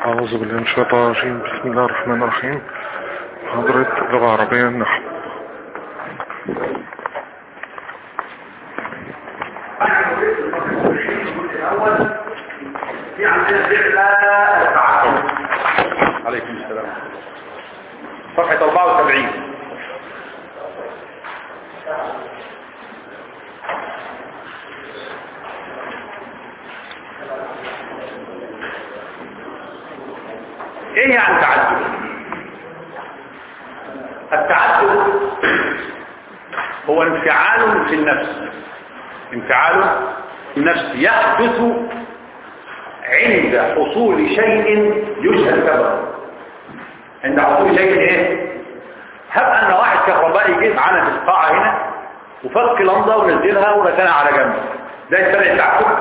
أعوذ بالله من الشيطان الرجيم بسم الله الرحمن الرحيم حضرة لغة عربية نحو في عندنا فعل التعاقب عليكم السلام صفحة 74 ايه يعني تعدد التعدد هو انفعال في النفس انفعال في النفس يحدث عند حصول شيء يجهل سببه عند حصول شيء ايه هب ان واحد كهربائي جه معانا في القاعه هنا وفك لمضه ونزلها وركنها على جنب ده يستدعي التعدد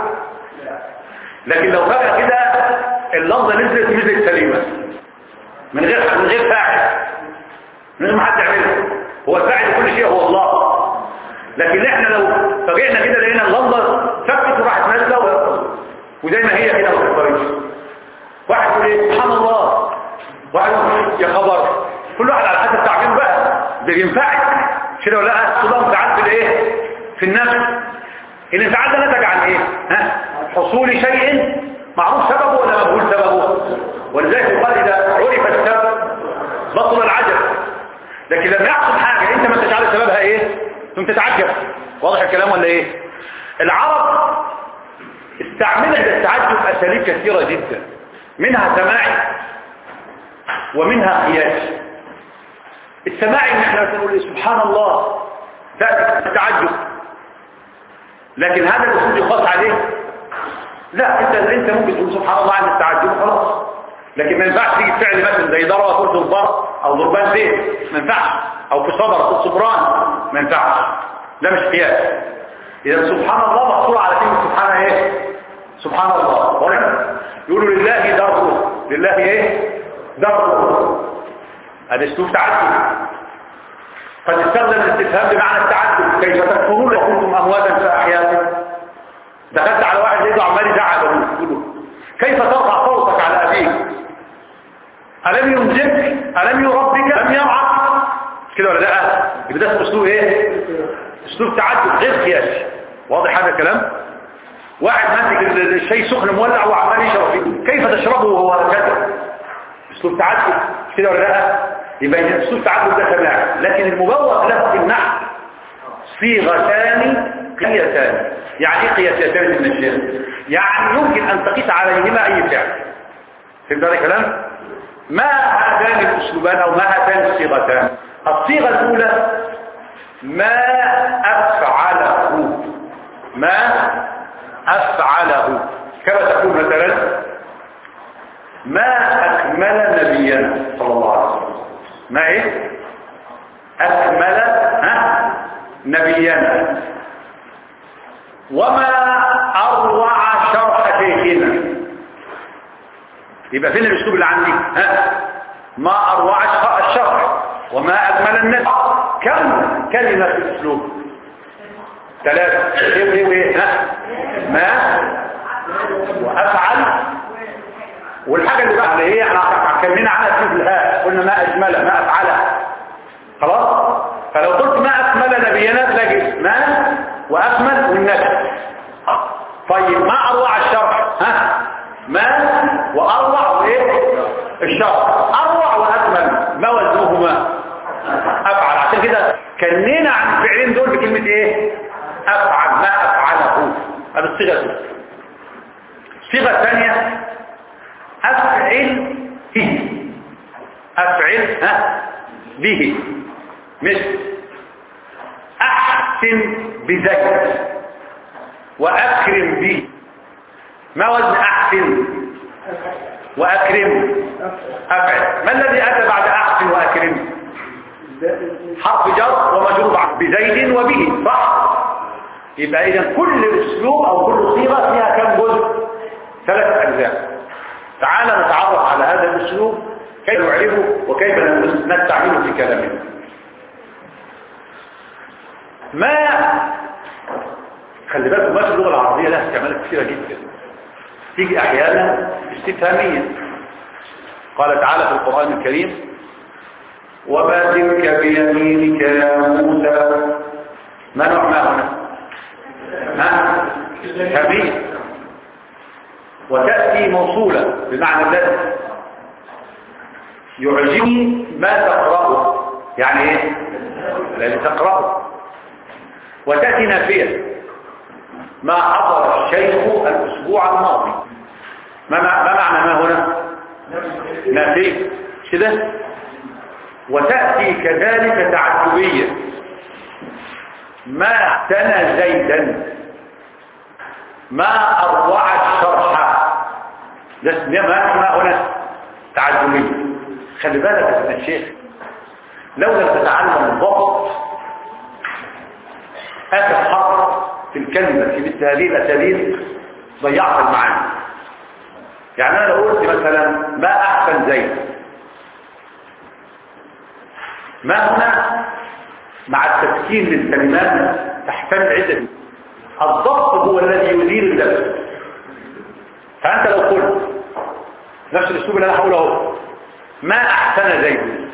لكن لو فجأة كده اللمضه نزلت نزلت سليمه من غير من غير فاعل من غير ما حد يعملها هو الفاعل كل شيء هو الله لكن احنا لو فجئنا كده لقينا اللمضه فكت وراحت نازله و- وزي ما هي كده ما تتفرجش واحد يقول ايه سبحان الله واحد يقول يا خبر كل واحد على حسب تعبيره بقى ده ينفعل كده ولا لا كلهم انفعال في الايه في النفس الانفعال ده نتج عن ايه ها حصول شيء معروف سببه ولا مجهول سببه ولذلك يقال اذا عرف السبب بطل العجب لكن لما يحصل حاجه انت ما انتش عارف سببها ايه ثم تتعجب واضح الكلام ولا ايه العرب استعملت للتعجب اساليب كثيره جدا منها سماعي ومنها قياسي السماعي ان احنا نقول إيه؟ سبحان الله ده التعجب لكن هذا الاسلوب يقاس عليه لا انت انت ممكن تقول سبحان الله عن التعجب خلاص لكن ما ينفعش تيجي فعل مثلا زي ضربه تقول ضربان او ضربان زيت ما ينفعش او في صبر تقول صبران ما ينفعش ده مش قياس اذا سبحان الله مقصور على كلمه سبحان ايه سبحان الله واضح يقولوا لله دره لله ايه دره هذا اسلوب تعجب قد استخدم الاستفهام بمعنى التعجب كيف تكفرون وكنتم امواتا فاحياكم دخلت على واحد لقيته عمال يزعق يقول له كيف ترفع صوتك على ابيك الم ينجبك الم يربك لم يرعك كده ولا لا يبقى ده اسمه اسلوب ايه اسلوب تعجب غير قياسي واضح هذا الكلام واحد ماسك الشيء سخن مولع وعمال يشرب فيه كيف تشربه وهو كذا اسلوب تعجب كده ولا لا يبقى إذا اسلوب تعجب ده سماع لكن المبوغ له في النحو صيغتان قياسان يعني ايه قياسيتان من الشيء يعني يمكن ان تقيس عليهما اي فعل فهمت هذا الكلام ما هذان الاسلوبان او ما هاتان الصيغتان الصيغه الاولى ما افعله ما افعله كما تقول مثلا ما اكمل نبينا صلى الله عليه وسلم ما ايه اكمل ها نبينا وما اروع شرح شيخنا يبقى فين الاسلوب اللي عندي ها ما اروع الشرح وما اكمل النبي كم كلمه في الاسلوب ثلاثه ايه ايه ايه ها ما وافعل والحاجه اللي بعد هي احنا اتكلمنا عنها في الهاء قلنا ما اجمل ما افعل خلاص فلو قلت ما اكمل نبينا تلاقي ما واكمل والنبي طيب ما اروع الشرح ها ما واروع وايه الشرح اروع واكمل ما وزنهما افعل عشان كده كنينا عن الفعلين دول بكلمه ايه افعل ما افعله هذه الصيغه الأولى. الصيغه الثانيه افعل به افعل ها به مثل احسن بزيد واكرم به ما وزن احسن واكرم افعل ما الذي اتى بعد احسن واكرم حرف جر ومجرور بعد بزيد وبه صح يبقى اذا كل اسلوب او كل صيغه فيها كم جزء ثلاث اجزاء تعال نتعرف على هذا الاسلوب كيف نعرفه وكيف نستعمله في كلامنا ما خلي بالك ما اللغه العربيه لها استعمالات كثيره جدا تيجي احيانا استفهاميه قال تعالى في القرآن الكريم وما تلك بيمينك يا موسى ما نوع ما هنا ها كبير وتأتي موصولة بمعنى ذلك يعجبني ما تقرأه يعني ايه لأن تقرأه وتأتي نافية ما حضر الشيخ الأسبوع الماضي ما ما معنى ما هنا نافية كده وتأتي كذلك تعجبية ما اعتنى زيدا ما أروع الشرح ده ما هنا تعجبية خلي بالك يا الشيخ لو لم تتعلم ضبط آخر حرف في الكلمة في مثل هذه الأساليب ضيعت المعاني يعني أنا لو قلت مثلا ما أحسن زيد ما هنا مع التسكين للكلمات تحتمل عدة الضبط هو الذي يدير اللبس فأنت لو قلت نفس الأسلوب اللي أنا هقوله ما أحسن زيد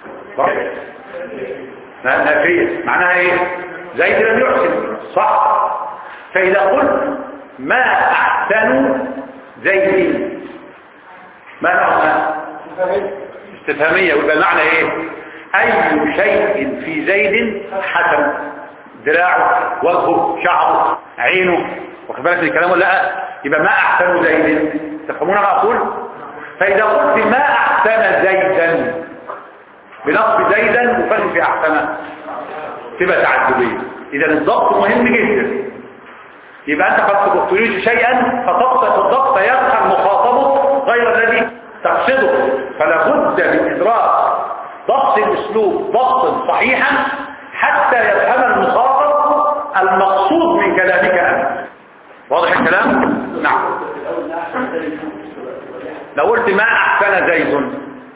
نافية معناها ايه زيد لم يحسن صح فإذا قلت ما أحسن زيد ما معنى استفهامية يبقى المعنى ايه أي شيء في زيد حسن ذراعه وجهه شعره عينه واخد بالك من الكلام ولا لا يبقى ما أحسن زيد تفهمون ما أقول فإذا قلت ما أحسن زيدا بنصب زيدا وفهم في أحسن تبقى تعجبية إذا الضبط مهم جدا يبقى أنت قد تريد شيئا فضبط الضبط يفهم مخاطبه غير الذي تقصده فلا بد من إدراك ضبط الأسلوب ضبطا صحيحا حتى يفهم المخاطب المقصود من كلامك أنت واضح الكلام؟ نعم لو قلت ما أحسن زيد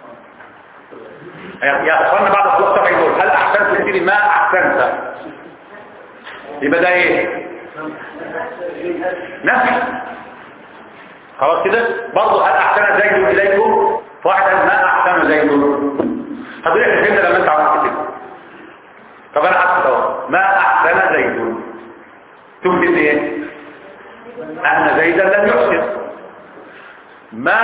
يا اخوانا بعد الخلاص طبعا يقول هل احسنت تديني ما احسنت يبقى ده ايه نفي خلاص كده برضه هل احسن زيد اليكم واحد ما احسن زيد حضرتك فهمت لما انت عملت كده طب انا حاسس اهو ما احسن زيد تفيد ايه ان زيدا لم يحسن ما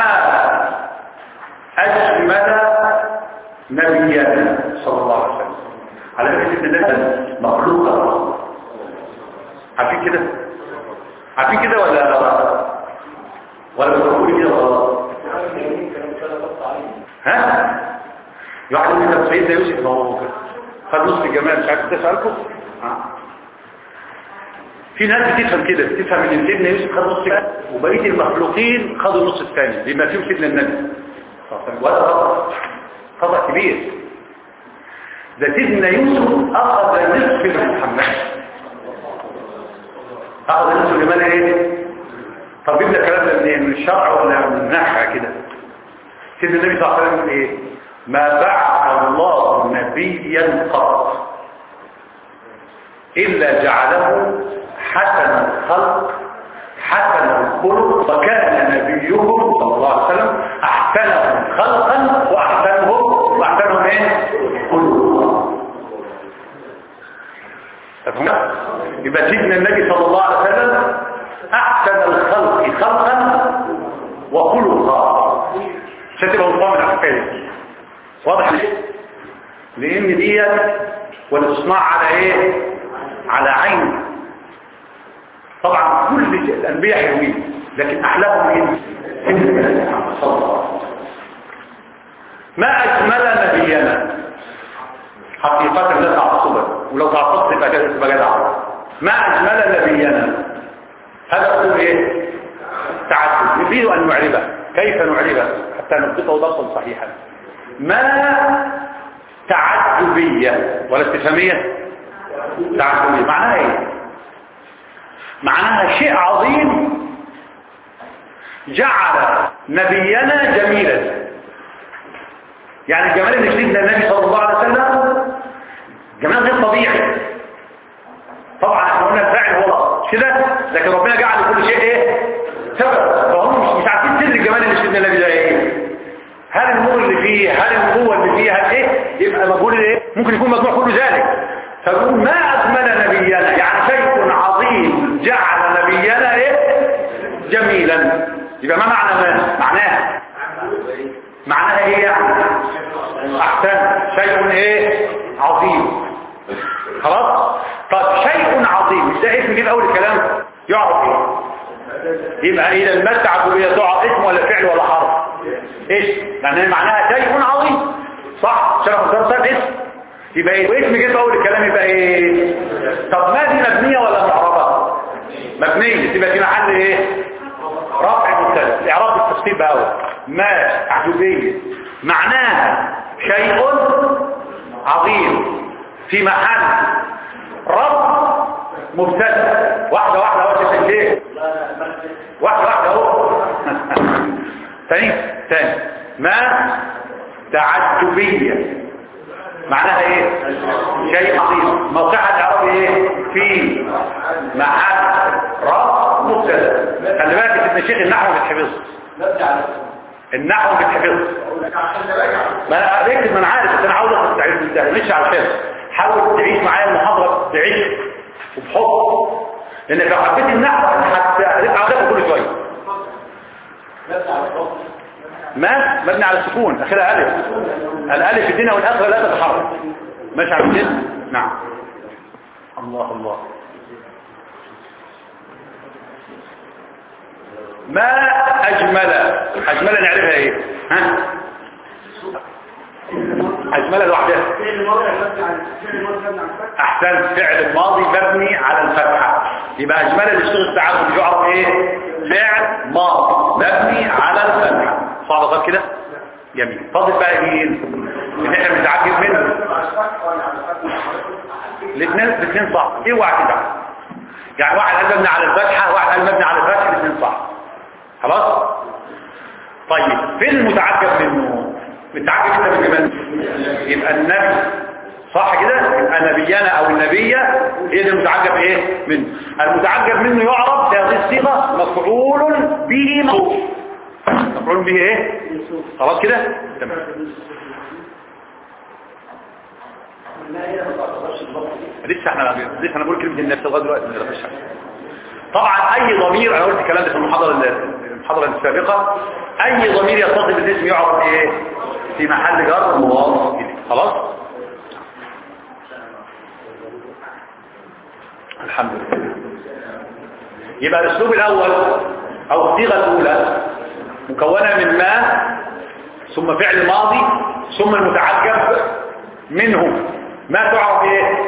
اجمل نبينا صلى الله عليه وسلم على فكرة النبي مخلوقة عارفين كده عارفين كده ولا ولا بتقولي كده غلط ها يقعد يقول لك سيدنا يوسف ما هو خد نص الجمال مش عارف تسألكم في ناس بتفهم كده بتفهم ان سيدنا يوسف خد نص وبقيه المخلوقين خدوا النص الثاني بما فيهم سيدنا النبي ولا غلط خطأ كبير ده سيدنا يوسف أخذ نصف محمد أخذ نصف لماذا إيه؟ طب جبنا الكلام ده منين؟ من الشرع ولا من النحع كده؟ سيدنا النبي صلى الله عليه وسلم إيه؟ ما بعث الله نبيا قط إلا جعله حسن الخلق حسن الخلق وكان نبيهم صلى الله عليه وسلم احسنهم خلقا واحسنهم واحسنهم ايه خلقا تفهم يبقى سيدنا النبي صلى الله عليه وسلم احسن الخلق خلقا وخلقا عشان تبقى مصمم الحكايه واضح ليه لان دي ولا تصنع على ايه على عين طبعا كل الانبياء حلوين لكن احلاهم مين صلى الله عليه وسلم ما اجمل نبينا حقيقة لا تعصبا ولو تعصبت يبقى كده تبقى جدع ما اجمل نبينا هذا هو ايه تعجب نريد ان نعربه كيف نعربه حتى نطبقه ضبطا صحيحا ما تعجبية ولا استفهامية تعجبية معناها ايه معناها شيء عظيم جعل نبينا جميلا يعني الجمال اللي سيدنا النبي صلى الله عليه وسلم جمال غير طبيعي طبعا احنا قلنا الفاعل هو كده لكن ربنا جعل كل شيء ايه سبب فهم مش مش عارفين سر الجمال اللي سيدنا النبي ده ايه هل ممكن يكون مجموع كل ذلك فنقول ما أجمل نبينا يعني شيء عظيم جعل نبينا إيه جميلا يبقى ما معنى ما معناه معناها ايه يعني احسن شيء ايه عظيم خلاص طب شيء عظيم مش ده اسم جه في اول الكلام يعرف ايه يبقى اذا المادة عجوبية تعرف اسم ولا فعل ولا حرف اسم لان معناها شيء عظيم صح شرف مسلسل اسم يبقى ايه واسم جه في اول الكلام يبقى ايه طب ما دي مبنية ولا معربة مبنية تبقى في محل ايه رفع مبتدا الاعراب بالتفصيل بقى أول. ما عجوبية معناها شيء عظيم في محل رفع مبتدا واحدة واحدة واحدة تنتهي واحدة واحدة اهو ثاني ثاني ما تعجبية معناها ايه شيء عظيم موقعها الاعرابي ايه في محل رفع مبتدا خلي بالك ابن الشيخ النحو بيتحفظ النحو بيتحفظ ما انا اكتب ما انا عارف بس انا عاوز اخد تعريف انت مش عشان حاول تعيش معايا المحاضره بعيش وبحب لانك لو حبيت النحو هتبقى عاوزك كل شويه ما مبني على السكون اخرها الف الالف في الدنيا والاخره لا تتحرك ماشي على كده نعم الله الله ما اجمل اجمل نعرفها ايه ها اجمل لوحدها احسن فعل ماضي مبني على الفتحه يبقى اجمل اللي اشتغل التعامل يعرف ايه فعل ماضي مبني على الفتحه صعب غير كده جميل فاضل بقى مين اللي احنا بنتعجب منه الاثنين الاثنين صح اوعى كده يعني واحد قال مبني على الفتحه واحد قال مبني على الفتحه الاثنين صح خلاص طيب فين المتعجب منه متعجب انت من كمان يبقى النبي صح كده يبقى نبينا او النبية هي دي المتعجب ايه منه المتعجب منه يعرف بهذه الصيغه مفعول به موصوف مفعول به ايه خلاص كده تمام لسه احنا لسه انا بقول كلمه النفس لغايه دلوقتي ما نعرفش طبعا اي ضمير انا قلت الكلام ده في المحاضره المحاضره السابقه اي ضمير يتصل بالاسم يعرف ايه في محل جر مضاف اليه خلاص الحمد لله يبقى الاسلوب الاول او الصيغه الاولى مكونه من ما ثم فعل ماضي ثم المتعجب منه ما تعرف ايه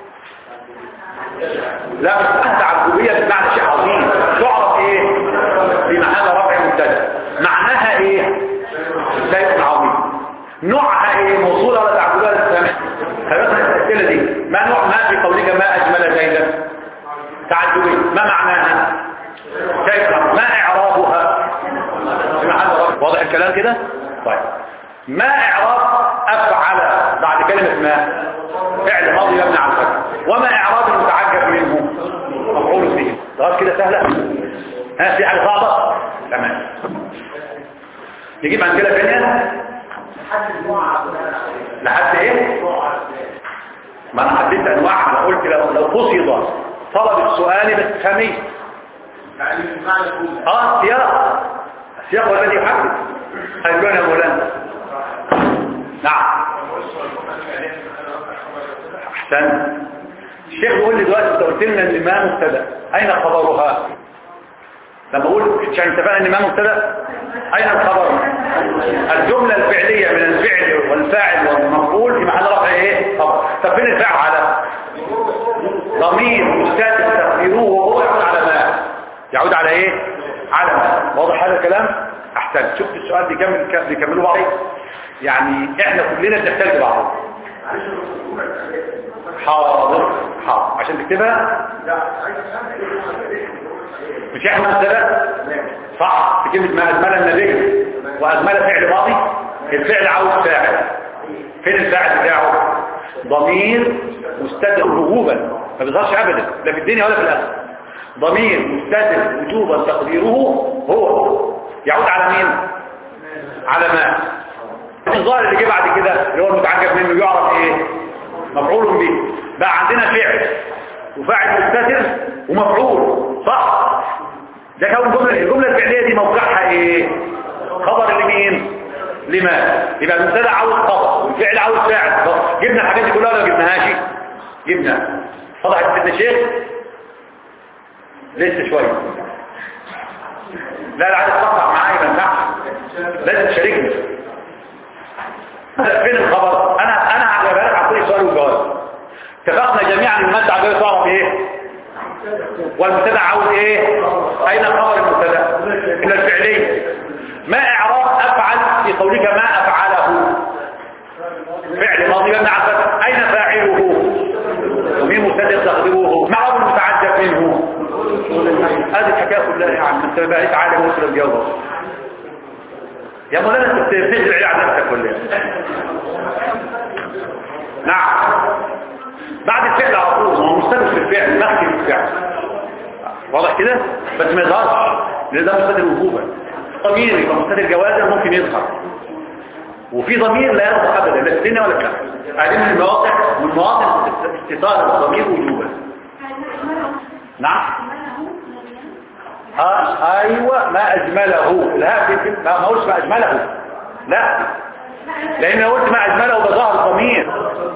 لا بس انت تعجبيه بمعنى شيء عظيم تعرف ايه في محل رفع مبتدا معناها ايه شيء عظيم نوعها ايه موصوله ولا تعجبيه ولا سامع خلينا الاسئله دي ما نوع ما في قولك ما اجمل زيدا تعجبيه ما معناها شيء ما اعرابها في محل رفع واضح الكلام كده طيب ما اعراب افعل بعد كلمه ما فعل ماضي مبني على الفتح وما اعراب المتعجب منه مفعول به خلاص كده سهله ها في حاجه صعبه تمام نجيب امثله ثانيه لحد ايه ما انا حددت انواع انا قلت لو لو قصد طلب السؤال باستفهاميه اه سياق السياق هو الذي يحدد هيقولنا يا مولانا نعم احسن الشيخ بيقول لي دلوقتي انت قلت لنا ان ما مبتدا اين خبرها لما اقول عشان اتفقنا ان ما مبتدا اين الخبر الجمله الفعليه من الفعل والفاعل والمفعول في محل رفع ايه خبر طب فين الفعل على ضمير مستتر تقديره وهو يعود على ما يعود على ايه على ما واضح هذا الكلام احسن شفت السؤال بيكمل بيكملوا بعض يعني احنا كلنا بنحتاج لبعض حاضر حاضر عشان تكتبها مش احنا مثلا صح في كلمة ما أجمل النبي وأجمل فعل ماضي الفعل عاوز فاعل فين الفاعل بتاعه ضمير مستتر وجوبا ما بيظهرش ابدا لا في الدنيا ولا في الاخره ضمير مستتر وجوبا تقديره هو يعود على مين على ما الظاهر اللي جه بعد كده اللي هو المتعجب منه يعرف ايه مفعول به بقى عندنا فعل وفاعل مستتر ومفعول صح ده كون جملة الجملة الفعلية دي موقعها ايه خبر لمين لما يبقى المبتدا عاوز خبر والفعل عاوز فاعل طب جبنا الحاجات دي كلها ولا ما جبناهاش جبنا طلعت سيدنا شيخ لسه شويه لا لا عايز تقطع معايا ما ينفعش لازم تشاركني فين الخبر انا انا هجيبها لك عن طريق سؤال وجواب اتفقنا جميعا ان الماده عجبه تعرف ايه والمبتدا عاوز ايه اين خبر المبتدا الى الفعليه ما اعراب افعل في قولك ما افعله فعل ماضي مبني على الفتح اين فاعله ومين مبتدا تقديره ما اعراب المتعجب منه هذه الحكايه كلها يا عم انت بقيت عالم وصل الجواب يا مولانا انت بتنزل على نفسك كلها نعم بعد الفعل على طول ما هو مستند في الفعل مخفي في الفعل واضح كده بس ما يظهرش لان ده مستند وجوبا ضمير يبقى مستند جوازا ممكن يظهر وفي ضمير لا يظهر ابدا لا السنه ولا الكلام هذه من المواقع من مواطن استطاعه الضمير وجوبا نعم آه ايوه ما اجمله لا في ما ما قلتش ما اجمله لا لان لو قلت ما اجمله بظهر الضمير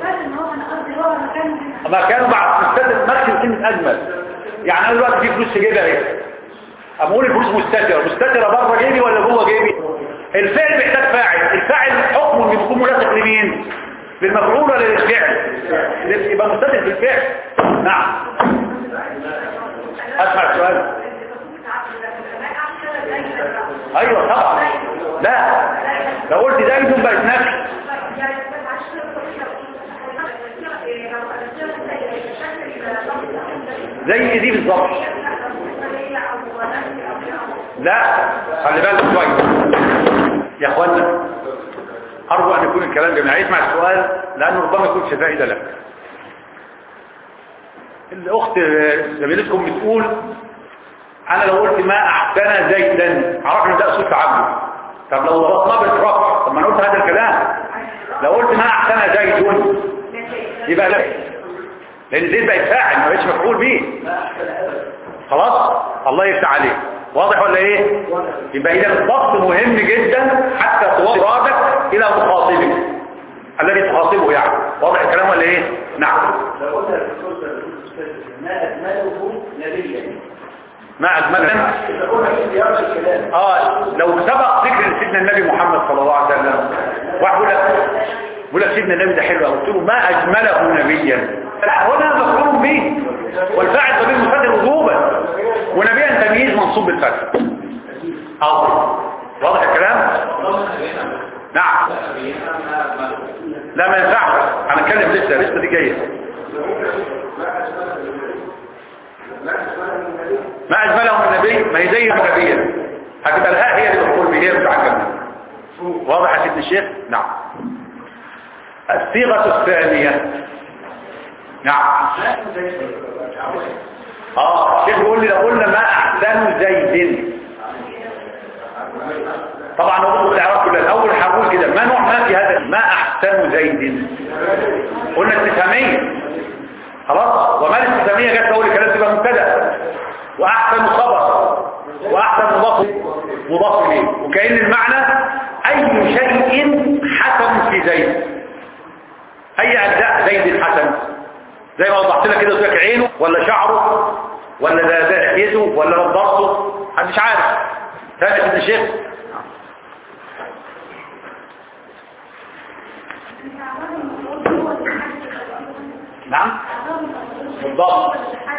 ما كانوا بعد مستتر مكتب كلمه اجمل يعني انا دلوقتي في فلوس في جيبي اهي اما اقول الفلوس مستتره مستتره بره جيبي ولا جوه جيبي الفعل بيحتاج فاعل الفاعل حكمه بيكون ملاصق لمين للمفعول ولا للفعل يبقى مستتر في الفعل نعم اسمع السؤال ايوه طبعا لا لو قلت زيد بقت نفي زي دي بالظبط لا خلي بالك شويه يا اخوانا ارجو ان يكون الكلام جميع اسمع السؤال لانه ربما يكون فائده لك الاخت زميلتكم بتقول انا لو قلت ما احسن زيدا عرفنا ده اسلوب تعبد طب لو ضبطناه بالرفع طب ما انا قلت هذا الكلام لو قلت ما احسن زيد يبقى لا لان زيد بقت فاعل ما بقتش مفعول به خلاص الله يفتح عليك واضح ولا ايه يبقى اذا الضبط مهم جدا حتى توصل رادك الى مخاطبك الذي تخاطبه يعني واضح الكلام ولا ايه نعم لو قلنا الرسول ما أجمله نبيا ما اجملنا يقول في سياق الكلام اه لو سبق ذكر سيدنا النبي محمد صلى الله عليه وسلم واحد يقول لك يقول لك سيدنا النبي ده حلو قلت له ما اجمله نبيا هنا مفعول به والفاعل ضمير مستتر وجوبا ونبيا تمييز منصوب بالفتح اه واضح الكلام نعم لا ما ينفعش هنتكلم لسه لسه دي جايه ما اجمله النبي ما هي زي النبي هتبقى الهاء هي اللي تقول به بتاع الجنة واضح يا سيدنا الشيخ نعم الصيغه الثانيه نعم اه الشيخ بيقول لي لو قلنا ما احسن زيد طبعا نقول الاعراب كده الاول هقول كده ما نوع ما في هذا ما احسن زيد قلنا استفهاميه خلاص وما الاستفهاميه جت اول الكلام تبقى مبتدا واحسن خبر واحسن مضاف مضاف اليه وكأن المعنى اي شيء حسن في زيد اي اجزاء زيد حسن زي ما وضحت لك كده قلت لك عينه ولا شعره ولا ده ده لحيته ولا نظارته محدش عارف فاهم يا سيدي الشيخ نعم بالضبط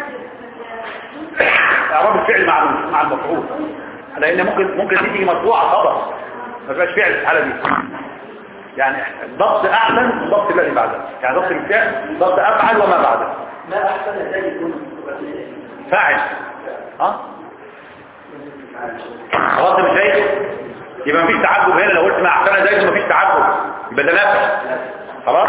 اعراب الفعل مع مع المفعول لان ممكن ممكن تيجي مرفوعه خبر ما تبقاش فعل في الحاله دي يعني ضبط احسن من ضبط الذي بعده يعني ضبط الفعل ضبط افعل وما بعده ما أحسن زيد فاعل اه خلاص مش شايف يبقى مفيش تعجب هنا لو قلت ما احسن زيد مفيش تعجب يبقى ده نفع خلاص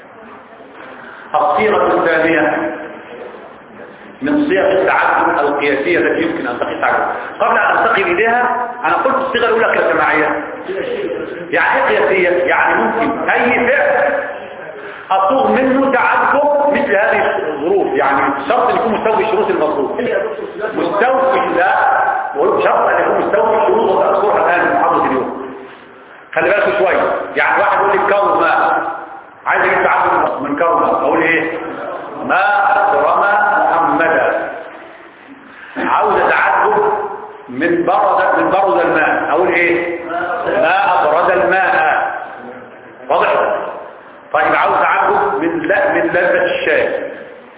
الصيغه الثانيه من صيغ التعجب القياسيه التي يمكن ان تقيس عليها قبل ان انتقل اليها انا قلت الصيغه الاولى كالسماعيه يعني ايه قياسيه يعني ممكن اي فعل اصوغ منه تعجب مثل هذه الظروف يعني شرط ان يكون مستوفي شروط المطلوب مستوفي لا شرط ان يكون مستوفي شروط وتذكرها الان في محاضره اليوم خلي بالكم شويه يعني واحد يقول لي كرمه عايز اجيب تعجب من كرمه اقول ايه ما اكرم محمدا عاوز اتعجب من برد من برد الماء اقول ايه ما ابرد الماء واضح طيب عاوز تعجب من لا من لذة الشاي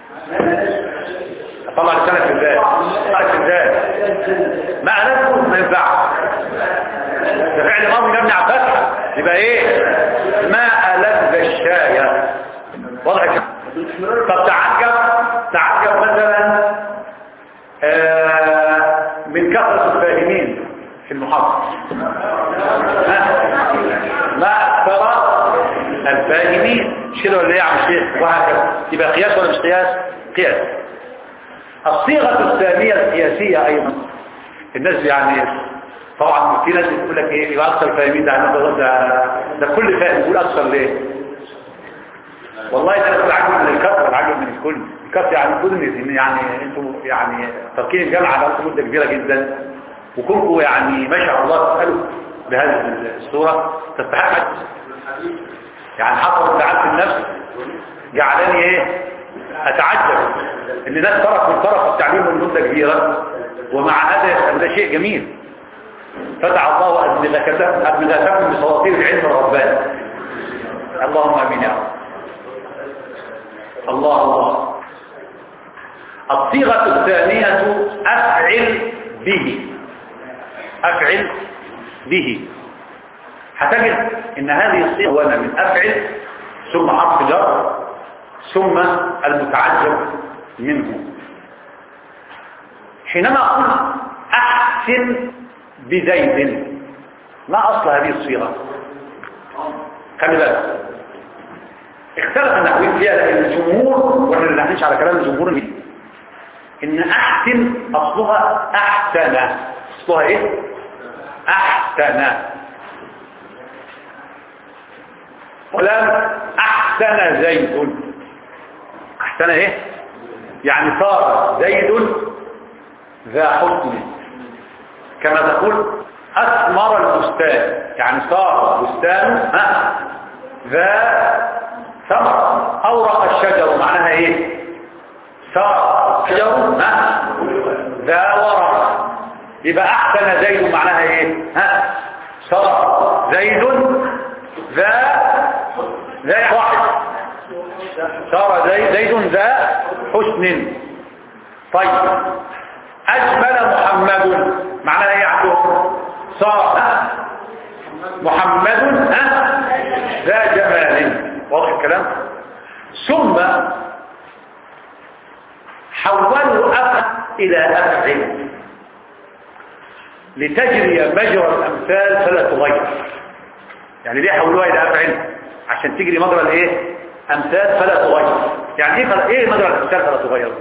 طلع لسانك في الذات طلع في الذات ما ألذه ما ينفعش ده فعل ماضي مبني على فتحة يبقى ايه ما ألذ الشاي واضح كده طب تعجب تعجب مثلا آه من كثرة الفاهمين في المحاضرة ما أكثر الفاهمين مش كده ولا ايه يا عم الشيخ وهكذا يبقى قياس ولا مش قياس قياس الصيغة الثانية القياسية أيضا الناس يعني طبعا في ناس بتقول لك ايه يبقى أكثر الفاهمين ده ده, ده, ده كل فاهم يقول أكثر ليه والله ده انا عاجب من الكثر عاجب من الكل الكثر يعني كل يعني انتوا يعني تركين الجامعة على مدة كبيرة جدا وكلكم يعني ما شاء الله تسألوا بهذه الصورة تستحق يعني حصل انفعال في النفس جعلني ايه اتعجب ان الناس تركوا الطرف التعليم من مدة كبيرة ومع هذا ده شيء جميل فتح الله أدمغتكم بسواطير العلم الرباني اللهم امين يا رب الله الله الصيغة الثانية أفعل به أفعل به هتجد ان هذه الصيغة وانا من أفعل ثم حرف جر ثم المتعجب منه حينما أقول أحسن بزيد ما أصل هذه الصيغة خلي بالك اختلف النحويين فيها لكن الجمهور واحنا اللي نحنش على كلام الجمهور مين ان احسن اصلها احسن اصلها ايه احسن ولم احسن زيد احسن ايه يعني صار زيد ذا حسن كما تقول اثمر البستان يعني صار بستان ها ذا ثمر اورق الشجر معناها ايه صار شجر ها ذا ورق يبقى احسن زيد معناها ايه ها صار زيد ذا ذا واحد صار زيد زيد ذا حسن طيب اجمل محمد معناها ايه يا عبدو صار محمد ها ذا جمال واضح الكلام ثم حولوا أفعل إلى أفعل لتجري مجرى الأمثال فلا تغير يعني ليه حولوها إلى أفعل عشان تجري مجرى الإيه أمثال فلا تغير يعني إيه, فلا إيه مجرى الأمثال فلا تغير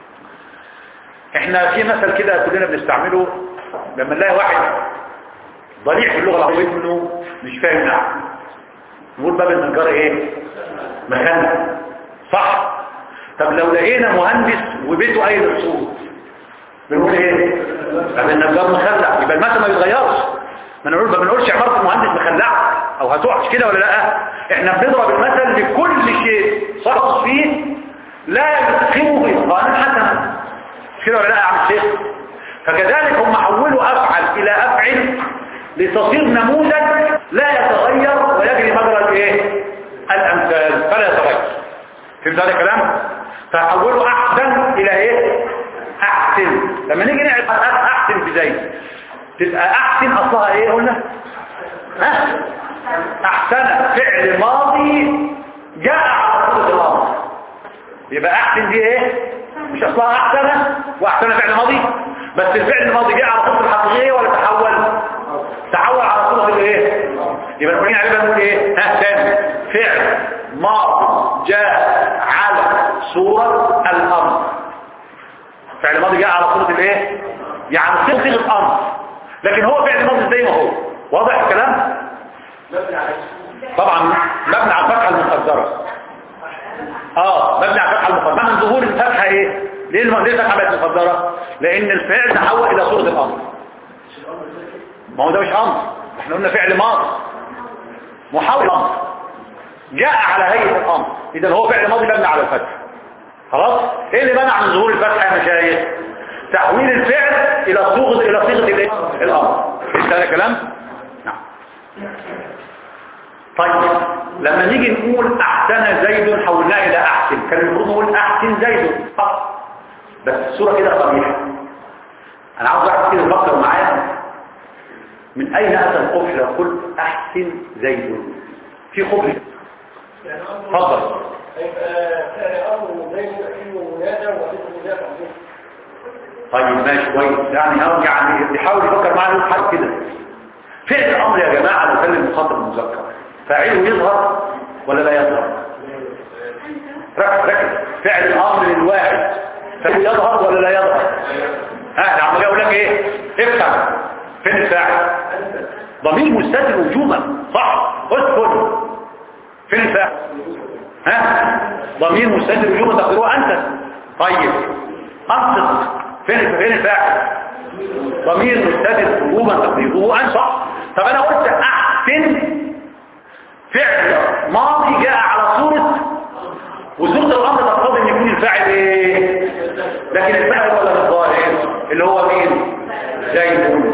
إحنا في مثل كده كلنا بنستعمله لما نلاقي واحد ضليع في اللغة العربية منه مش فاهم نعم نقول باب النجار ايه مخنة صح طب لو لقينا مهندس وبيته قايل الصوت بنقول ايه باب النجار مخلع يبقى المثل ما يتغيرش ما نقول ما بنقولش عمارة المهندس مخلعة او هتقعش كده ولا لا احنا بنضرب المثل لكل شيء صرف فيه لا يتقنه اتقانا حسنا مش كده ولا لا يا عم الشيخ فكذلك هم حولوا افعل الى افعل لتصير نموذج لا يتغير ويجري مجرى الايه الامثال فلا يتغير فهمت هذا الكلام فحولوا احسن الى ايه احسن لما نيجي نعرف احسن في زي تبقى احسن اصلها ايه قلنا ها احسن فعل ماضي جاء على صيغه الماضي يبقى احسن دي ايه مش اصلها احسن واحسن فعل ماضي بس الفعل الماضي جاء على صيغه الحقيقيه ولا تحول تحول على صيغه الايه يبقى نقول عليها نقول ايه ها تاني فعل ماضي جاء على صوره الامر فعل ماضي جاء على صوره الايه يعني صيغه امر لكن هو فعل ماضي زي ما هو واضح الكلام طبعا مبني على الفتحه المقدره اه مبني على الفتحه المقدره من ظهور الفتحه ايه ليه الم- ليه الفتحه بقت مقدره لان الفعل تحول الى صوره الامر ما هو ده مش امر احنا قلنا فعل ماضي محاول امر جاء على هيئه الامر اذا هو فعل ماضي مبني على الفتح خلاص ايه اللي منع من ظهور الفتحه يا مشايخ تحويل الفعل الى صيغه الى صيغه الايه الامر فهمت هذا الكلام نعم طيب لما نيجي نقول احسن زيد حولناه الى احسن كان المفروض نقول احسن زيد صح بس الصوره كده قبيحه انا عاوز واحد كده يفكر معايا من اين اتى القبح لو قلت احسن زيد في قبح اتفضل هيبقى فعل امر زي فعل منادى واسم مدافع به طيب ماشي كويس يعني هو يعني يحاول يفكر معايا يقول حاجه كده فعل الامر يا جماعه لو كان المخاطب المذكر فاعله يظهر ولا لا يظهر ركز ركز فعل الامر للواحد فاعله يظهر ولا لا يظهر ها انا عمال اقول لك ايه افهم فين الفاعل ضمير مستتر وجوبا صح اسكن فين الفاعل ها ضمير مستتر وجوبا تقديره انت طيب انصت فين فين الفاعل ضمير مستتر وجوبا تقديره انت صح طب انا قلت احسن فعل ماضي جاء على صورة وصورة الامر تقتضي ان يكون الفاعل ايه لكن الفاعل ولا الظاهر اللي هو مين زيد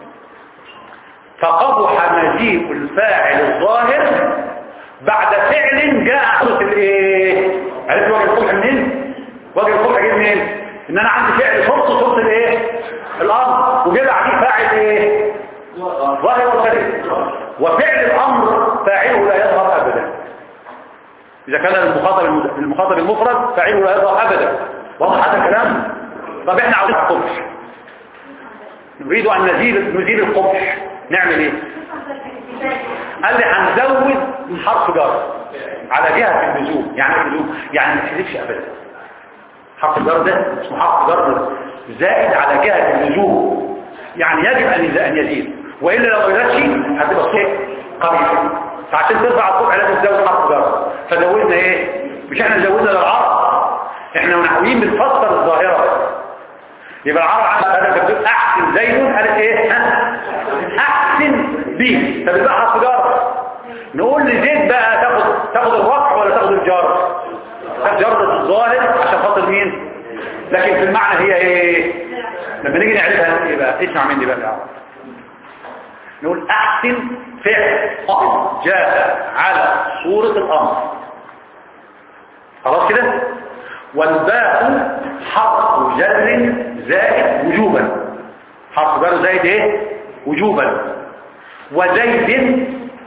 فقبح مجيء الفاعل الظاهر بعد فعل جاء على صورة الايه عرفت وجه القبح منين وجه القبح جه منين ان انا عندي فعل صورة صورة الايه الامر وجاء عليه فاعل ايه ظاهر وخارج وفعل الامر فاعله لا يظهر ابدا اذا كان المخاطب المخاطب المفرد فاعله لا يظهر ابدا واضح هذا الكلام طب احنا عاوزين القبح نريد ان نزيل نزيل القبح نعمل ايه قال لي هنزود حرف جر على جهه اللزوم يعني ايه اللزوم يعني ما تحذفش ابدا حرف الجر ده اسمه حرف جر زائد على جهه اللزوم يعني يجب ان ان يزيد والا لو ما زادش هتبقى صوت قبيح فعشان ترفع الصبح لازم تزود حرف جر فزودنا ايه مش احنا زودنا للعرض احنا ونحويين بنفسر الظاهره يبقى العرب عندها هذا كتب احسن زيد قالت ايه ها؟ احسن بيه طب يبقى حرف جر نقول لزيد بقى تاخد تاخد الرفع ولا تاخد الجر تاخد جر الظاهر عشان خاطر مين لكن في المعنى هي ايه لما نيجي نعرفها ايه بقى اسمع مني بقى العرب نقول احسن فعل امر جاء على صورة الامر خلاص كده والباء حرف جر زائد وجوبا حرف جر زائد ايه وجوبا وزيد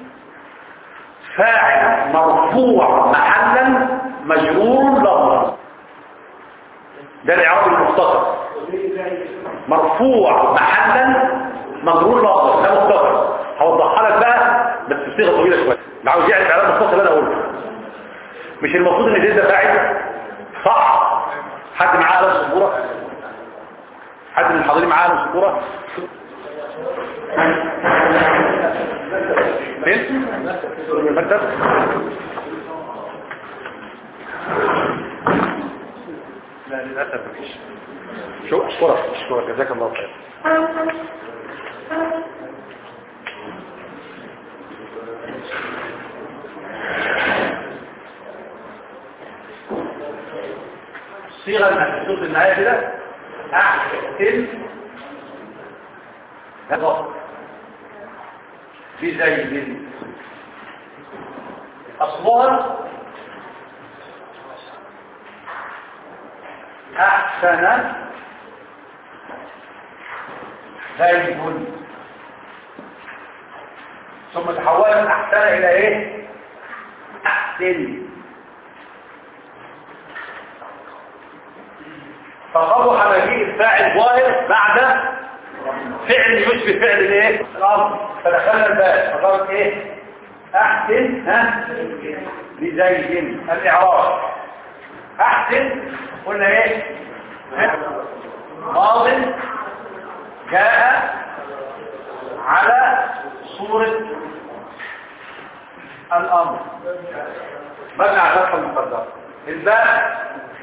فاعل مرفوع محلا مجرور لفظا ده الاعراب المختصر مرفوع محلا مجرور لفظا ده مختصر هوضحها لك بقى بس بصيغه طويله شويه اللي عاوز يعرف اعراب مختصر اللي انا قلته مش المفروض ان زيد ده فاعل صح حد معاه قلم سبوره حد من الحاضرين معاه قلم سبوره فين المكتب لا للاسف مفيش شو اشكرك اشكرك جزاك الله خير الصيغه المحسوس النهايه كده احسن هذا بزيد اصلها احسن زيد ثم تحولت احسن الى ايه احسن فقبح مجيء الفاعل ظاهر بعد فعل يشبه فعل الايه الامر فدخلنا الباء فقالت ايه احسن ها لزيد الاعراب احسن قلنا ايه ها؟ ماض جاء على صورة الامر مبنى على فتح المقدر الباء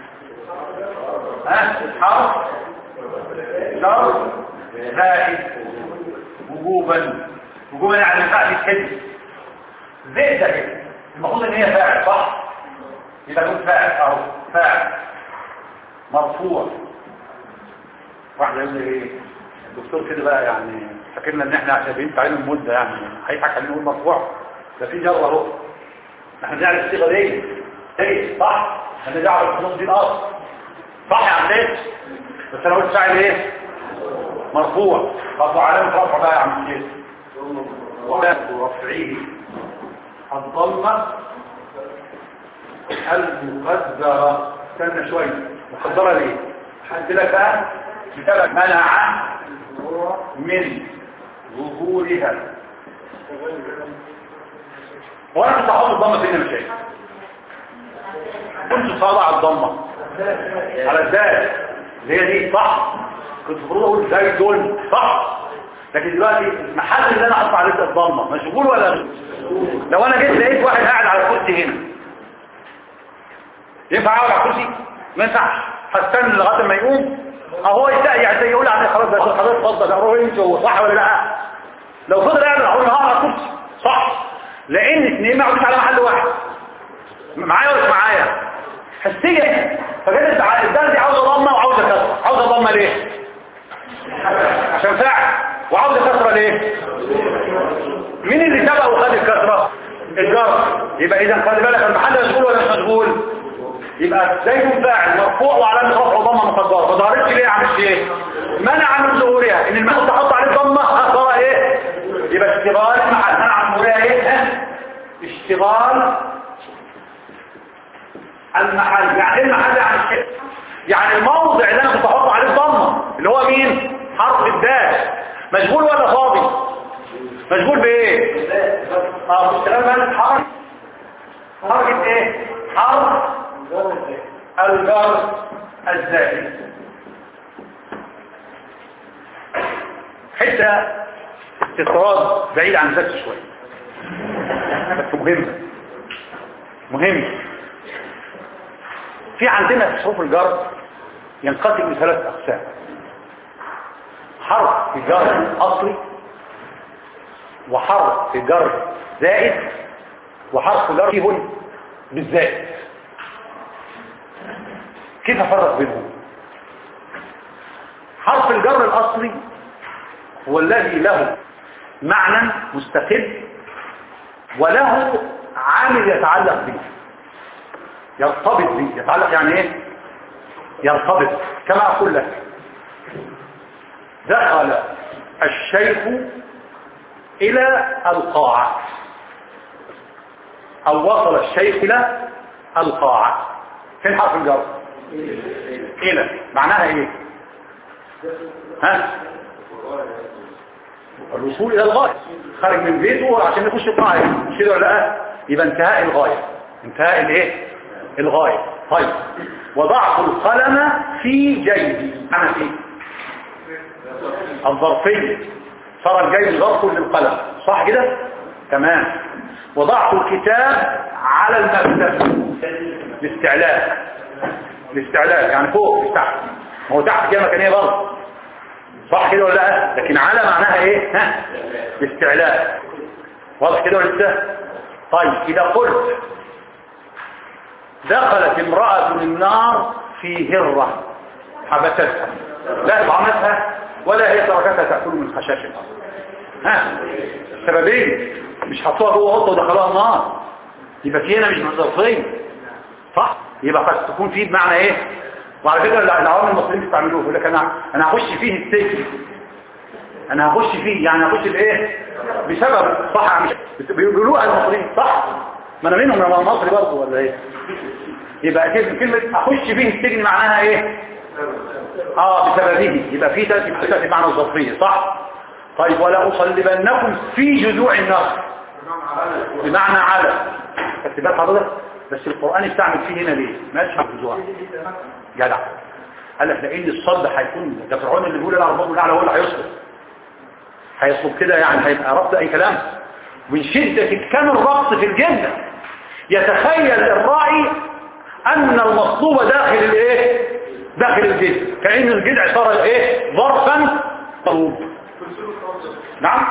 ها حرف شرط زائد وجوبا وجوبا يعني الفاء بتحد زائد ده كده المفروض ان هي فاعل صح يبقى تكون فاعل اهو فاعل مرفوع واحد يقول لي ايه الدكتور كده بقى يعني فاكرنا ان احنا عشان تعليم المده يعني هيضحك علينا نقول مرفوع ده في جر اهو احنا بنعرف الصيغه دي ايه صح احنا نعرف النص دي الاصل صح يا عم بس انا قلت فاعل ايه مرفوع طب علامه رفع بقى يا عم الشيخ وعلامه رفعه الضمه المقدره استنى شويه مقدره ليه حد لك بقى كتابك منع من ظهورها وانا كنت هحط الضمه فين يا مشايخ كنت صادع الضمه على الذات اللي هي دي صح كنت المفروض اقول زي دول صح لكن دلوقتي المحل اللي انا احط عليه الضمه مشغول ولا مشغول؟ لو انا جيت لقيت واحد قاعد على الكرسي هنا ينفع اقعد على الكرسي ما ينفعش هستنى لغايه ما يقوم اهو يعني يقول عليه خلاص بس خلاص اتفضل اروح انت هو صح ولا لا لو فضل قاعد اقول اه على الكرسي صح لان اثنين ما يقعدوش على محل واحد معايا ولا مش معايا حسيه فجأة الدال دي عاوزه ضمه وعاوزه كسره عاوزه ضمه ليه عشان فاعل وعاوزه كسره ليه مين اللي سبق وخد الكسره الجر يبقى اذا خلي بالك المحل مشغول ولا مش مشغول يبقى زي فاعل مرفوع وعلامه رفع ضمه مقدره ما ظهرتش ليه عملت ايه منع من ظهورها ان المحل تحط عليه ضمه صار ايه يبقى اشتغال المحل منع من ظهورها ايه اشتغال المحل يعني ايه المحل يعني الشيء يعني الموضع اللي انا كنت احط عليه الضمه اللي هو مين حرف الدال مشغول ولا فاضي مشغول بايه اه اشتغال بقى حرف حركه ايه حرف الجر الزائد حته استطراد بعيد عن ذات شويه بس مهمه مهم في عندنا في حروف الجر ينقسم لثلاث اقسام حرف جر اصلي وحرف جر زائد وحرف جر فيه بالزائد كيف افرق بينهم حرف الجر الاصلي هو الذي له معنى مستقل وله عامل يتعلق به يرتبط به يتعلق يعني ايه يرتبط كما اقول لك دخل الشيخ الى القاعة او وصل الشيخ الى القاعة فين حرف الجر الى معناها ايه ها الوصول الى الغاية خارج من بيته عشان يخش القاعة مش كده ولا لا يبقى انتهاء الغاية انتهاء الايه الغاية طيب وضعت القلم في جيبي انا في الظرفية صار الجيب ظرف للقلم صح كده تمام وضعت الكتاب على المكتب الاستعلاء الاستعلاء يعني فوق مش تحت ما هو تحت كده مكانيه برضه صح كده ولا لا لكن على معناها ايه ها الاستعلاء واضح كده ولا لسه طيب اذا قلت دخلت امرأة النار في هرة حبستها لا طعمتها ولا هي تركتها تأكل من خشاش الأرض ها سببين مش حطوها جوه غطة ودخلوها النار يبقى في هنا مش مظرفين صح يبقى قد تكون فيه بمعنى ايه وعلى فكرة العوام المصريين بيستعملوه يقول لك انا انا هخش فيه السجن انا هخش فيه يعني هخش بايه بسبب صح مش بيقولوها المصريين صح ما انا منهم انا مصري برضه ولا ايه يبقى كده كلمة اخش فيه السجن معناها ايه اه بسببه يبقى في ثلاث معنى الظرفية صح طيب ولا اصلبنكم في جذوع النار بمعنى على اكتبال حضرتك بس القرآن استعمل فيه هنا ليه ما اسمع جذوع جدع قال لك لان الصلب هيكون ده فرعون اللي بيقول الارباب والاعلى هو اللي هيصلب هيصلب كده يعني هيبقى ربط اي كلام من شدة كان الربط في الجنة يتخيل الراعي ان المطلوب داخل الايه داخل الجذع كأن الجذع صار ايه ظرفا مطلوب نعم